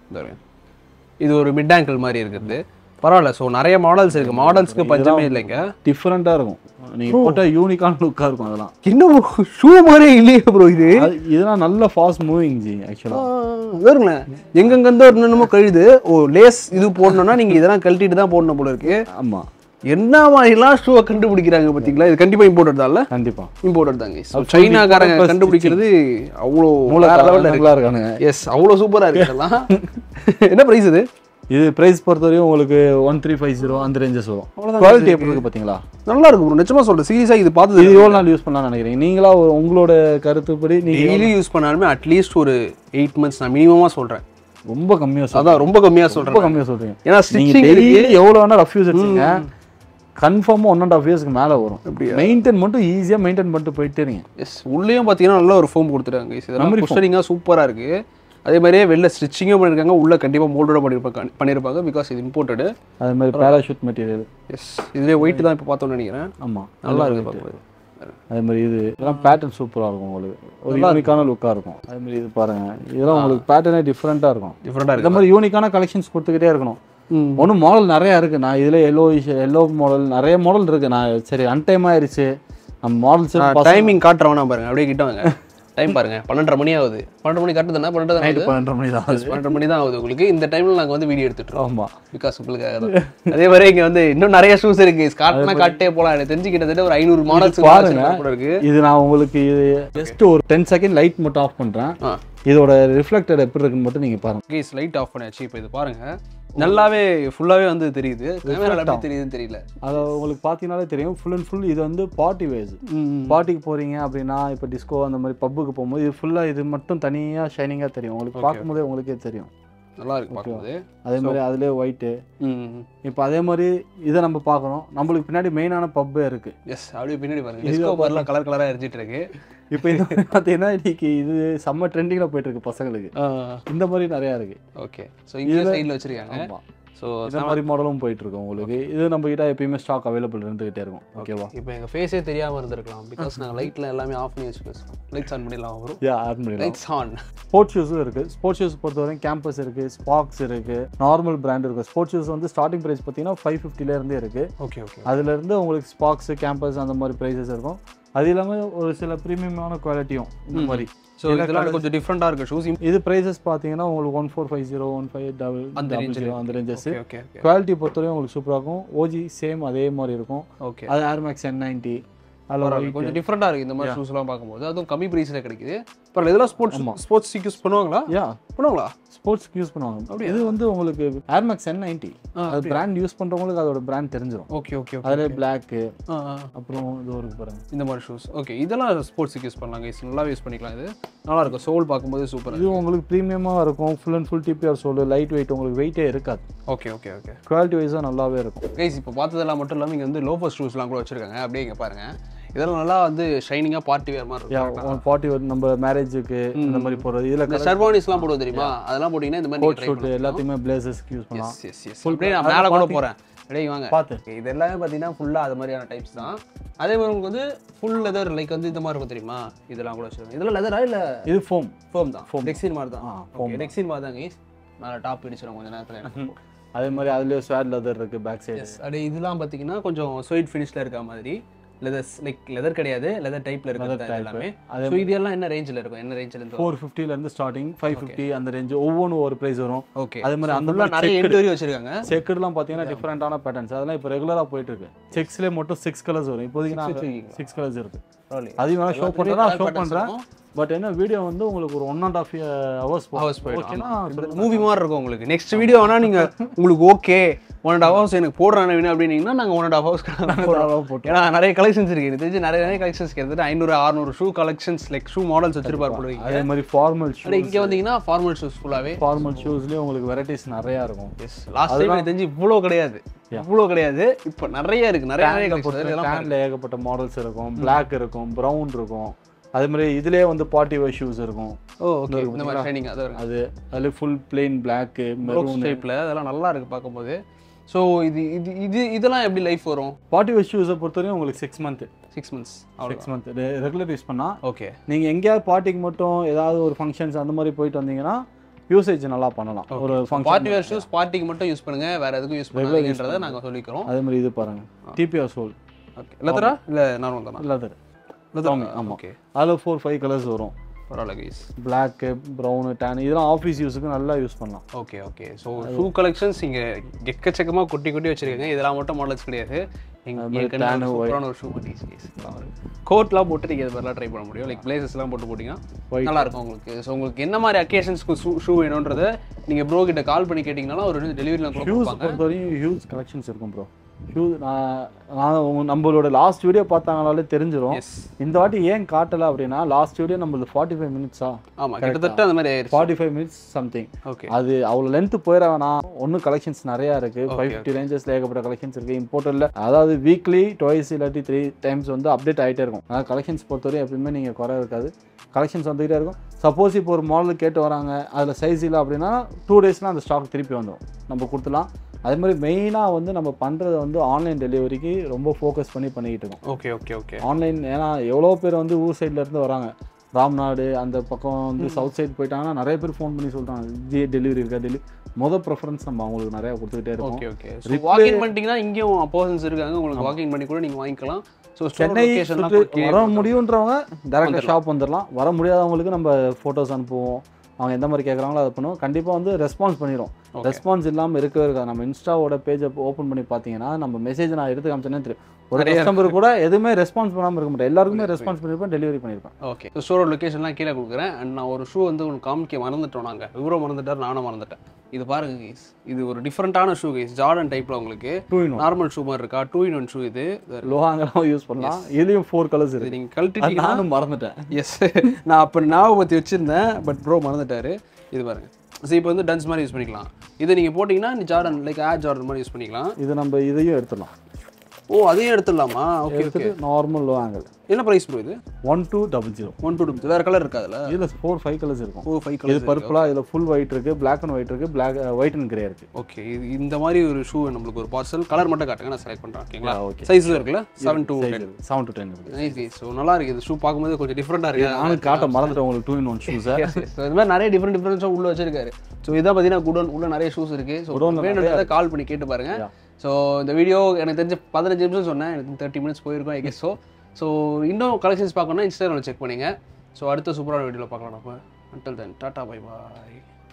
இது ஒரு மிட் ஆங்கிள் மாதிரி இருக்குது பரவாயில்ல ஸோ நிறைய மாடல்ஸ் இருக்கு மாடல்ஸ்க்கு பஞ்சமே இல்லைங்க
டிஃப்ரெண்ட்டாக இருக்கும் நீங்கள் போட்டால் யூனிக்கான லுக்காக இருக்கும் அதெல்லாம்
இன்னும் ஷூ மாதிரியே இல்லையே ப்ரோ இது
அது இதெல்லாம் நல்ல ஃபாஸ்ட் மூவிங் ஜி ஆக்சுவலாக
வேறுங்களேன் எங்கெங்கேருந்தோ என்னென்னமோ கழுது ஓ லேஸ் இது போடணும்னா நீங்க இதெல்லாம் கழட்டிட்டு தான் போடணும் போல இருக்கு
ஆமாம்
என்ன மாதிரிலாம் ஷூவை கண்டுபிடிக்கிறாங்க பார்த்தீங்களா இது கண்டிப்பா இம்போர்ட்டட் தான்
கண்டிப்பாக
இம்போர்ட்டட் தாங்க So, சைனாக்காரங்க கண்டுபிடிக்கிறது அவ்வளோ
மூளை
வேற லெவலில் இருக்கு
நல்லா இருக்கானுங்க
எஸ் அவ்வளோ சூப்பராக இருக்கு இதெல்லாம் என்ன ப்ரைஸ் இது
இது பிரைஸ் பொறுத்தவரையும் உங்களுக்கு ஒன் த்ரீ ஃபைவ் ஜீரோ அந்த ரேஞ்சஸ் வரும்
அவ்வளவுதான்
குவாலிட்டி எப்படி இருக்கு பார்த்தீங்களா
நல்லா இருக்கு ப்ரோ நிச்சயமா சொல்றேன் சீரியஸாக இது பார்த்தது
இது எவ்வளோ நாள் யூஸ் பண்ணலாம்னு நினைக்கிறீங்க நீங்களா ஒரு- உங்களோட கருத்துப்படி நீங்க
டெய்லி யூஸ் பண்ணாலுமே அட்லீஸ்ட் ஒரு எயிட் மந்த்ஸ் நான் மினிமமாக சொல்றேன்
ரொம்ப கம்மியாக சொல்றீங்க
அதான் ரொம்ப கம்மியாக
ரொம்ப
சொல்றேன்
கம்மியாக சொல்றீங்க
ஏன்னா
நீங்க
ஸ்டிச்சிங்
டெய்லி எவ்வளோ வேணா ரஃப் யூஸ் வச்சுங்க கன்ஃபார்மாக ஒன் அண்ட் ஆஃப் இயர்ஸ்க்கு மேலே வரும் மெயின்டைன் மட்டும் ஈஸியாக மெயின்டைன் பண்ணிட்டு போயிட்டே இருங்க
எஸ் உள்ளேயும் பார்த்தீங்கன்னா நல்ல ஒரு ஃபோம் கொடுத்துருக்காங்க guys. இதெல்லாம்
Memory foam.
பொஸ்டரிங்காக சூப்பராக இருக்கு அதே மாதிரியே வெளில ஸ்டிச்சிங்கும் பண்ணியிருக்காங்க உள்ள கண்டிப்பாக மோல்டோட பண்ணியிருப்பாங்க பண்ணியிருப்பாங்க பிகாஸ் இது இம்போர்ட்டடு
அதே மாதிரி பேராஷூட் மெட்டீரியல்
எஸ் இதுலேயே ஒயிட் தான் இப்போ பார்த்தோன்னு நினைக்கிறேன்
ஆமாம்
நல்லா இருக்கு பார்க்கும்போது
அதே மாதிரி இது இதெல்லாம் பேட்டர்ன் சூப்பராக இருக்கும் உங்களுக்கு ஒரு யூனிக்கான லுக்காக இருக்கும் அதே மாதிரி இது பாருங்க இதெல்லாம் உங்களுக்கு பேட்டர்னே டிஃப்ரெண்ட்டாக இருக்கும்
டிஃப்ரெண்ட்டாக
இந்த
இருக்கு
மாதிரி யூனிக்கான கலெக்ஷன்ஸ் கொடுத்துக்கிட்டே இருக்கணும்
ம்.
ஒன்றும் மாடல் நிறையா இருக்குது நான் இதில் எல்லோ எல்லோ மாடல் நிறைய மாடல் இருக்குது நான் சரி அன்டைம் ஆயிருச்சு நம்ம மாடல்ஸ்
டைமிங் காட்டுறவனா பாருங்க அப்படியே கிட்ட வாங்க டைம் பாருங்க பன்னெண்டரை மணி ஆகுது பன்னெண்டு மணி காட்டுது தானே பன்னெண்டு தானே ஆகுது
பன்னெண்டரை மணி தான் ஆகுது.
பன்னெண்டு மணி தான் ஆகுது உங்களுக்கு இந்த டைம்ல நாங்க வந்து வீடியோ எடுத்துட்டு இருக்கோம்
ஆமாம்
பிகாஸ் உங்களுக்காக தான் அதே மாதிரி இங்க வந்து இன்னும் நிறைய ஷூஸ் இருக்கு காட்டினா காட்டே போலாம் எனக்கு தெரிஞ்சு கிட்டத்தட்ட ஒரு ஐநூறு மாடல்ஸ்
பாருங்க.
கூட இருக்கு
இது நான் உங்களுக்கு இது ஜஸ்ட் ஒரு டென் செகண்ட் லைட் மட்டும் ஆஃப் பண்ணுறேன்
ஆ
இதோட ரிஃப்ளெக்டட் எப்படி இருக்குன்னு மட்டும் நீங்கள் பாருங்க
கேஸ் லைட் ஆஃப் பண்ணியாச்சு இப்போ இது பாருங்க நல்லாவே ஃபுல்லாவே வந்து தெரியுது கேமரா எப்படி தெரியுதுன்னு தெரியல
அதை உங்களுக்கு பார்த்தீங்கனாலே தெரியும் ஃபுல் அண்ட் ஃபுல் இது வந்து பார்ட்டி வேஸ் பார்ட்டிக்கு போகிறீங்க அப்படின்னா இப்போ டிஸ்கோ அந்த மாதிரி பப்புக்கு போகும்போது இது ஃபுல்லாக இது மட்டும் தனியாக ஷைனிங்காக தெரியும் உங்களுக்கு பார்க்கும்போதே உங்களுக்கே தெரியும்
நல்லா இருக்கு பார்க்கும்போது
அதே மாதிரி அதுலேயே ஒயிட்டு
ம்
இப்போ அதே மாதிரி இதை நம்ம பார்க்குறோம் நம்மளுக்கு பின்னாடி மெயினான பப்பே இருக்குது
எஸ் அப்படியே பின்னாடி பாருங்க டிஸ்கோ பார்லாம் கலர் கலரா எரிஞ்சிட்டு இருக்கு
இப்போ இது மாதிரி பார்த்தீங்கன்னா இன்னைக்கு இது செம்ம ட்ரெண்டிங்கில் போயிட்டு இருக்கு பசங்களுக்கு இந்த மாதிரி நிறையா இருக்குது
ஓகே ஸோ இங்கே சைடில் வச்சிருக்காங்க
ஆமாம்
ஸோ
இந்த மாதிரி மாடலும் போயிட்டு இருக்கு உங்களுக்கு இது நம்ம கிட்ட எப்பயுமே ஸ்டாக் அவைலபிள் இருந்துகிட்டே இருக்கும் ஓகேவா
இப்போ எங்கள் ஃபேஸே தெரியாமல் இருந்திருக்கலாம் பிகாஸ் நாங்கள் லைட்டில் எல்லாமே ஆஃப் பண்ணி வச்சுக்கோம் லைட்ஸ் ஆன் பண்ணிடலாம் வரும்
யா ஆட் பண்ணிடலாம்
லைட்ஸ் ஆன்
ஸ்போர்ட்ஸ் ஷூஸும் இருக்குது ஸ்போர்ட்ஸ் ஷூஸ் பொறுத்தவரைக்கும் கேம்பஸ் இருக்குது ஸ்பாக்ஸ் இருக்குது நார்மல் பிராண்ட் இருக்குது ஸ்போர்ட்ஸ் ஷூஸ் வந்து ஸ்டார்டிங் ப்ரைஸ் பார்த்தீங்கன்னா ஃபைவ் ஃபிஃப்டிலேருந்தே இருக்குது
ஓகே ஓகே
அதுலேருந்து உங்களுக்கு ஸ்பாக்ஸ் கேம்பஸ் அந்த மாதிரி ப்ரைஸஸ் இருக்கும் அது இல்லாமல் ஒரு சில ப்ரீமியமான குவாலிட்டியும் இந்த மாதிரி
ஸோ இதெல்லாம் கொஞ்சம் டிஃப்ரெண்ட்டாக இருக்குது ஷூஸ்
இது ப்ரைஸஸ் பார்த்தீங்கன்னா உங்களுக்கு one four five zero one five double
அந்த
டபுள்
range
ஜீரோ அந்த ranges
okay okay okay
quality பொறுத்தவரையும் உங்களுக்கு சூப்பராக இருக்கும் ஓஜி சேம் அதே மாதிரி இருக்கும்
ஓகே
அது ஏர்மேக்ஸ் என் நைன்ட்டி அதில்
பரவாயில்ல கொஞ்சம் டிஃப்ரெண்ட்டாக இருக்குது இந்த மாதிரி ஷூஸ்லாம் பார்க்கும்போது அதுவும் கம்மி ப்ரைஸில் கிடைக்குது பரவாயில்ல இதெல்லாம் ஸ்போர்ட்ஸ் ஸ்போர்ட்ஸ் யூஸ் பண்ணுவாங்களா
யா
பண்ணுவாங்களா
ஸ்போர்ட்ஸ்க்கு யூஸ் பண்ணுவாங்க இது வந்து உங்களுக்கு ஏர்மேக்ஸ் என் நைன்ட்டி அது பிராண்ட் யூஸ் பண்ணுறவங்களுக்கு அதோட பிராண்ட் தெரிஞ்சிடும்
ஓகே ஓகே ஓகே
அதில் பிளாக்கு
ஆ ஆ
அப்புறம் இது ஒரு பாருங்க
இந்த மாதிரி ஷூஸ் ஓகே இதெல்லாம் ஸ்போர்ட்ஸுக்கு யூஸ் பண்ணலாம் கைஸ் நல்லா யூஸ் பண்ணிக்கலாம் இது நல்லா இருக்கும் சோல் பார்க்கும்போது சூப்பர்
இது உங்களுக்கு ப்ரீமியமாக இருக்கும் full and full TPR sole light weight உங்களுக்கு வெயிட்டே இருக்காது
ஓகே ஓகே ஓகே
குவாலிட்டி வைஸாக நல்லாவே இருக்கும்
கைஸ் இப்போ பார்த்ததெல்லாம் மட்டும் இல்லாமல் இங்கே வந்து லோஃபர் ஷூஸ்லாம் கூட வச்சிருக்காங்க அப்படியே இங்கே பாருங்க இதெல்லாம் நல்லா வந்து ஷைனிங்காக பார்ட்டி வேர் மாதிரி
யா
இருக்கும்
ஒன் ஃபார்ட்டி நம்ம மேரேஜுக்கு இந்த மாதிரி போகிறது
இந்த
இதில்
ஷர்வானிஸ்லாம் போடுவோம் தெரியுமா அதெல்லாம் போட்டிங்கன்னா இந்த மாதிரி
கோட் ஷூட் எல்லாத்தையுமே பிளேசஸ்க்கு யூஸ் பண்ணலாம்
எஸ் எஸ் அப்படியே நான் மேலே கூட போகிறேன் அப்படியே வாங்க
பார்த்து
Okay, இது எல்லாமே பார்த்தீங்கன்னா ஃபுல்லாக அது மாதிரியான டைப்ஸ் தான் அதே மாதிரி உங்களுக்கு வந்து ஃபுல் லெதர் லைக் வந்து இந்த மாதிரி இருக்கும் தெரியுமா இதெல்லாம் கூட வச்சிருக்காங்க இதெல்லாம் லெதரா இல்லை
இது ஃபோம்
ஃபோம் தான் ஃபோம் டெக்ஸின் மாதிரி தான்
ஆ,
ஓகே டெக்ஸின் மாதிரி தான் கைஸ் மேலே டாப் இடிச்சிடும் கொஞ்சம் நேரத்தில்
அதே மாதிரி அதுலேயே ஸ்வேட் லெதர் இருக்குது பேக் சைடு
எஸ் அப்படியே இதெல்லாம் பார்த்தீங்கன்னா கொஞ்சம் ஸ்வீட் ஃபினிஷில் இருக்க மாதிரி லெதர் லைக் லெதர் கிடையாது லெதர் டைப்பில் இருக்கிறது
type.
எல்லாமே
அதே
ஸோ இது எல்லாம் என்ன ரேஞ்சில் இருக்கும் என்ன ரேஞ்சில் இருந்து
ஃபோர் ஃபிஃப்டிலேருந்து ஸ்டார்டிங் ஃபைவ் ஃபிஃப்டி அந்த ரேஞ்ச் ஒவ்வொன்றும் ஒரு ப்ரைஸ் வரும்
ஓகே
அதே மாதிரி அந்த
ஃபுல்லாக நிறைய எண்டு வரையும் வச்சிருக்காங்க
செக்குடுலாம் பார்த்தீங்கன்னா டிஃப்ரெண்டான பேட்டர்ன்ஸ் அதெல்லாம் இப்போ ரெகுலராக போயிட்டு இருக்கு செக்ஸ்லேயே மட்டும் சிக்ஸ் கலர்ஸ் வரும் இப்போதைக்கு நான்
வச்சிருக்கீங்களா?
சிக்ஸ் கலர்ஸ் இருக்கு
பரவாயில்லையே.
அதையும் வேணா ஷோ
எல்லாம்
பண்ணுறேன்
colour
ஷோ
patterns
பண்ணுறேன்
இருக்கும்.
பட் என்ன வீடியோ வந்து உங்களுக்கு ஒரு one and half hours
hours
ஓகேனா
போயிடும் மூவி மாதிரி இருக்கும் உங்களுக்கு நெக்ஸ்ட் வீடியோ வேணா நீங்க உங்களுக்கு ஓகே ஒன் அண்ட் ஹவர்ஸ் எனக்கு போடுறானே வேணும் அப்படின்னீங்கன்னா நாங்க ஒன் அண்ட் ஹவர்ஸ்
போட்டு
ஏன்னா நிறைய கலெக்ஷன்ஸ் இருக்கு எனக்கு தெரிஞ்சு நிறைய நிறைய கலெக்ஷன்ஸ் கிட்டத்தட்ட ஐநூறு அறுநூறு shoe collections like shoe models வச்சிருப்பார் போடுவீங்க
அதே மாதிரி ஃபார்மல் ஷூ
அப்படியே இங்க வந்தீங்கன்னா ஃபார்மல் ஷூஸ் ஃபுல்லாவே
ஃபார்மல் ஷூஸ்லேயே உங்களுக்கு வெரைட்டிஸ் நிறையா இருக்கும்
எஸ் லாஸ்ட் டைம் எனக்கு தெரிஞ்சு இவ்வளோ கிடையாது இவ்வளோ கிடையாது இப்போ நிறைய இருக்கு நிறைய நிறைய collections. இதெல்லாம்
பேண்ட்ல ஏகப்பட்ட மாடல்ஸ் இருக்கும் Black இருக்கும் ப்ரௌன் இருக்கும் அதே மாதிரி இதுலயே வந்து பார்ட்டி வேர் ஷூஸ் இருக்கும்
ஓ ஓகே இந்த மாதிரி ஷைனிங் அது
அது அதுல ஃபுல் பிளெயின் பிளாக்
மெரூன் டைப்ல அதெல்லாம் நல்லா இருக்கு பார்க்கும்போது ஸோ இது இது இது இதெல்லாம் எப்படி லைஃப் வரும்
பார்ட்டி வேர் ஷூஸை பொறுத்தவரையும் உங்களுக்கு சிக்ஸ் மந்த்
சிக்ஸ் மந்த்ஸ் அவ்வளோ
சிக்ஸ் மந்த் ரெகுலர் யூஸ் பண்ணா
ஓகே
நீங்க எங்கேயாவது பார்ட்டிக்கு மட்டும் ஏதாவது ஒரு ஃபங்க்ஷன்ஸ் அந்த மாதிரி போயிட்டு வந்தீங்கன்னா யூசேஜ் நல்லா பண்ணலாம் ஒரு ஃபங்க்ஷன்
பார்ட்டி வேர் ஷூஸ் பார்ட்டிக்கு மட்டும் யூஸ் பண்ணுங்க வேற எதுக்கும் யூஸ் பண்ணாதீங்கன்றதை நாங்க சொல்லிக்கிறோம்
அதே மாதிரி இது பாருங்க டிபிஆர் சோல்
ஓகே லெதரா இல்ல நார்மல் தானா
லெதர்
லெதர்
ஆமா.
ஓகே
அதில் ஃபோர் ஃபைவ் கலர்ஸ் வரும்
பரவாயில்ல கைஸ்
பிளாக்கு ப்ரௌனு டேன் இதெல்லாம் ஆஃபீஸ் யூஸுக்கு நல்லா யூஸ் பண்ணலாம்
okay okay so shoe collections இங்கே எக்கச்சக்கமாக கொட்டி கொட்டி வச்சிருக்காங்க இதெல்லாம் மட்டும் மாடல்ஸ் கிடையாது
அது மாதிரி tan, white.
சூப்பரான ஒரு ஷூ கோட்லாம் போட்டு நீங்கள் இது மாதிரிலாம் ட்ரை பண்ண முடியும் லைக் பிளேசஸ்லாம் போட்டு போட்டிங்கன்னா நல்லா இருக்கும் உங்களுக்கு ஸோ உங்களுக்கு என்ன மாதிரி அக்கேஷன்ஸ்க்கு ஷூ ஷூ வேணுன்றதை நீங்கள் ப்ரோ கிட்ட கால் பண்ணி கேட்டிங்கனாலும் அவர் டெலிவரியில் கூட
ஹியூஸ்
கொடுப்பாங்க
பொறுத்தவரையும் ஹியூஸ் கலெக்ஷன்ஸ் இருக்கும் ப்ரோ ஹியூஸ் நான் நான் உங்க- நம்மளோட லாஸ்ட் வீடியோ பார்த்தாங்கனாலே தெரிஞ்சிரும்
எஸ்
இந்த வாட்டி ஏன் காட்டல அப்படின்னா லாஸ்ட் வீடியோ நம்மளது ஃபார்ட்டி ஃபைவ் மினிட்ஸா
ஆமாம் கிட்டத்தட்ட அந்த மாதிரி ஆயிடுச்சு
forty five minutes something
okay
அது அவ்வளோ லென்த் போயிட வேணாம் ஒன்றும் கலெக்ஷன்ஸ் நிறையா இருக்கு ஃபைவ் ஃபிஃப்டி ரேஞ்சஸ்ல ஏகப்பட்ட கலெக்ஷன்ஸ் இருக்கு இம்போர்ட்டரில் அதாவது வீக்லி டுவைஸ் இல்லாட்டி த்ரீ டைம்ஸ் வந்து அப்டேட் ஆகிட்டே இருக்கும் அதாவது கலெக்ஷன்ஸ் பொறுத்தவரை எப்பயுமே நீங்கள் குறை இருக்காது கலெக்ஷன்ஸ் வந்துகிட்டே இருக்கும் சப்போஸ் இப்போ ஒரு மாடல் கேட்டு வராங்க அதில் சைஸ் இல்லை அப்படின்னா டூ டேஸ்லாம் அந்த ஸ்டாக் திருப்பி வந்துடும் நம்ம கொடுத்துலாம் அதே மாதிரி மெயினாக வந்து நம்ம பண்ணுறது வந்து ஆன்லைன் டெலிவரிக்கு ரொம்ப ஃபோக்கஸ் பண்ணி பண்ணிக்கிட்டு இருக்கோம்
ஓகே ஓகே ஓகே
ஆன்லைன் ஏன்னா எவ்வளோ பேர் வந்து ஊர் சைடுல இருந்து வராங்க ராம்நாடு அந்த பக்கம் வந்து சவுத் சைடு போயிட்டாங்கன்னா நிறைய பேர் ஃபோன் பண்ணி சொல்கிறாங்க ஜி டெலிவரி இருக்கா டெலிவரி மொதல் ப்ரிஃபரன்ஸ் நம்ம அவங்களுக்கு நிறைய கொடுத்துக்கிட்டே இருக்கோம்
ஓகே ஓகே வாக்கிங் பண்ணிட்டீங்கன்னா இங்கேயும் பர்சன்ஸ் இருக்காங்க உங்களுக்கு வாக்கிங் பண்ணி கூட நீங்கள் வாங்கிக்கலாம் ஸோ
சென்னை சுற்றி வர முடியுன்றவங்க டேரக்டாக ஷாப் வந்துடலாம் வர முடியாதவங்களுக்கு நம்ம ஃபோட்டோஸ் அனுப்புவோம் அவங்க எந்த மாதிரி கேட்குறாங்களோ அதை பண்ணுவோம் கண்டிப்பாக வந்து ரெஸ்பான்ஸ் பண்ணிடும்
Okay.
ரெஸ்பான்ஸ் இல்லாமல் இருக்கவே இருக்காது நம்ம இன்ஸ்டாவோட பேஜை ஓப்பன் பண்ணி பார்த்தீங்கன்னா நம்ம மெசேஜ் நான் எடுத்து காமிச்சேனே தெரியும் ஒரு
நிறைய
கஸ்டமர் கூட எதுவுமே ரெஸ்பான்ஸ் பண்ணாமல் இருக்க மாட்டேன் எல்லாருக்குமே ரெஸ்பான்ஸ் பண்ணியிருப்பேன் டெலிவரி பண்ணியிருப்பேன்
ஓகே ஸோ ஸ்டோரோட லொக்கேஷன்லாம் கீழே கொடுக்குறேன் அண்ட் நான் ஒரு ஷூ வந்து உங்களுக்கு காமிக்க மறந்துட்டோம் நாங்கள் இவரும் மறந்துட்டார் நானும் மறந்துட்டேன் இது பாருங்க கைஸ் இது ஒரு டிஃப்ரெண்ட்டான ஷூ கைஸ் ஜார்டன் டைப்பில் உங்களுக்கு
டூ இன்
நார்மல் ஷூ மாதிரி இருக்கா டூ இன் ஒன் ஷூ இது
லோஹாங்கெல்லாம் யூஸ் பண்ணலாம் இதுலயும் ஃபோர் கலர்ஸ்
இது
இருக்கு
நீங்கள்
அது
கழட்டிட்டீங்கன்னா
நானும் மறந்துட்டேன்
எஸ் நான் அப்போ ஞாபகப்படுத்தி வச்சிருந்தேன் பட் ப்ரோ மறந்துட்டாரு இது பாருங்க ஸோ இப்போ வந்து டன்ஸ் மாதிரி யூஸ் பண்ணிக்கலாம் இதை நீங்கள் போட்டிங்கன்னா நீ ஜார்டன் லைக் ஏர் ஜார்டன் மாதிரி யூஸ் பண்ணிக்கலாம்
இது நம்ம இதையும் எடுத்துடலாம்
ஓ அதையும் எடுத்துடலாமா ஓகே ஓகே
எடுத்துட்டு நார்மல் லோ ஆங்கிள்
என்ன ப்ரைஸ் ப்ரோ இது
one two double zero
one two two வேறு கலர் இருக்கா அதில்
இதுல ஃபோர் ஃபைவ் கலர்ஸ் இருக்கும்
ஓ ஃபைவ்
இது
கலர்
பர்பிளா இதுல ஃபுல் ஒயிட் இருக்கு பிளாக் அண்ட் ஒயிட் இருக்கு பிளாக் ஒயிட் அண்ட் கிரே இருக்கு
ஓகே இது இந்த மாதிரி ஒரு ஷூ நம்மளுக்கு ஒரு பார்சல் கலர் மட்டும் காட்டுங்க நான் செலக்ட் பண்ணுறேன் ஓகேங்களா
Yeah, okay.
சைஸில் இருக்குல்ல seven two ten
seven to ten இருக்கு
நைஸ் கைஸ் ஸோ நல்லா இருக்கு இது ஷூ பார்க்கும்போது கொஞ்சம் டிஃப்ரெண்ட்டாக இருக்கு
நானும் காட்ட மறந்துட்டேன் உங்களுக்கு two in one shoes
so இது மாதிரி நிறைய டிஃப்ரெண்ட் டிஃப்ரெண்ட்ஸாக உள்ள வச்சிருக்காரு ஸோ இதான் பார்த்தீங்கன்னா குடோன் உள்ள நிறைய ஷூஸ் இருக்கு ஸோ
Godown ல
வேணுன்றதை கால் பண்ணி கேட்டு பாருங்க
Yeah.
ஸோ இந்த வீடியோ எனக்கு தெரிஞ்ச பதினஞ்சு நிமிஷம் சொன்னேன் எனக்கு தேர்ட்டி மினிட்ஸ் போயிருக்கும் ஐ கெஸ் ஸோ ஸோ இன்னும் கலெக்ஷன்ஸ் பார்க்கணும்னா இன்ஸ்டாகிராமில் செக் பண்ணுங்க ஸோ அடுத்த சூப்பரான வீடியோவில் பார்க்கலாம் நம்ம அன்டில் தென் டாட்டா பை பாய்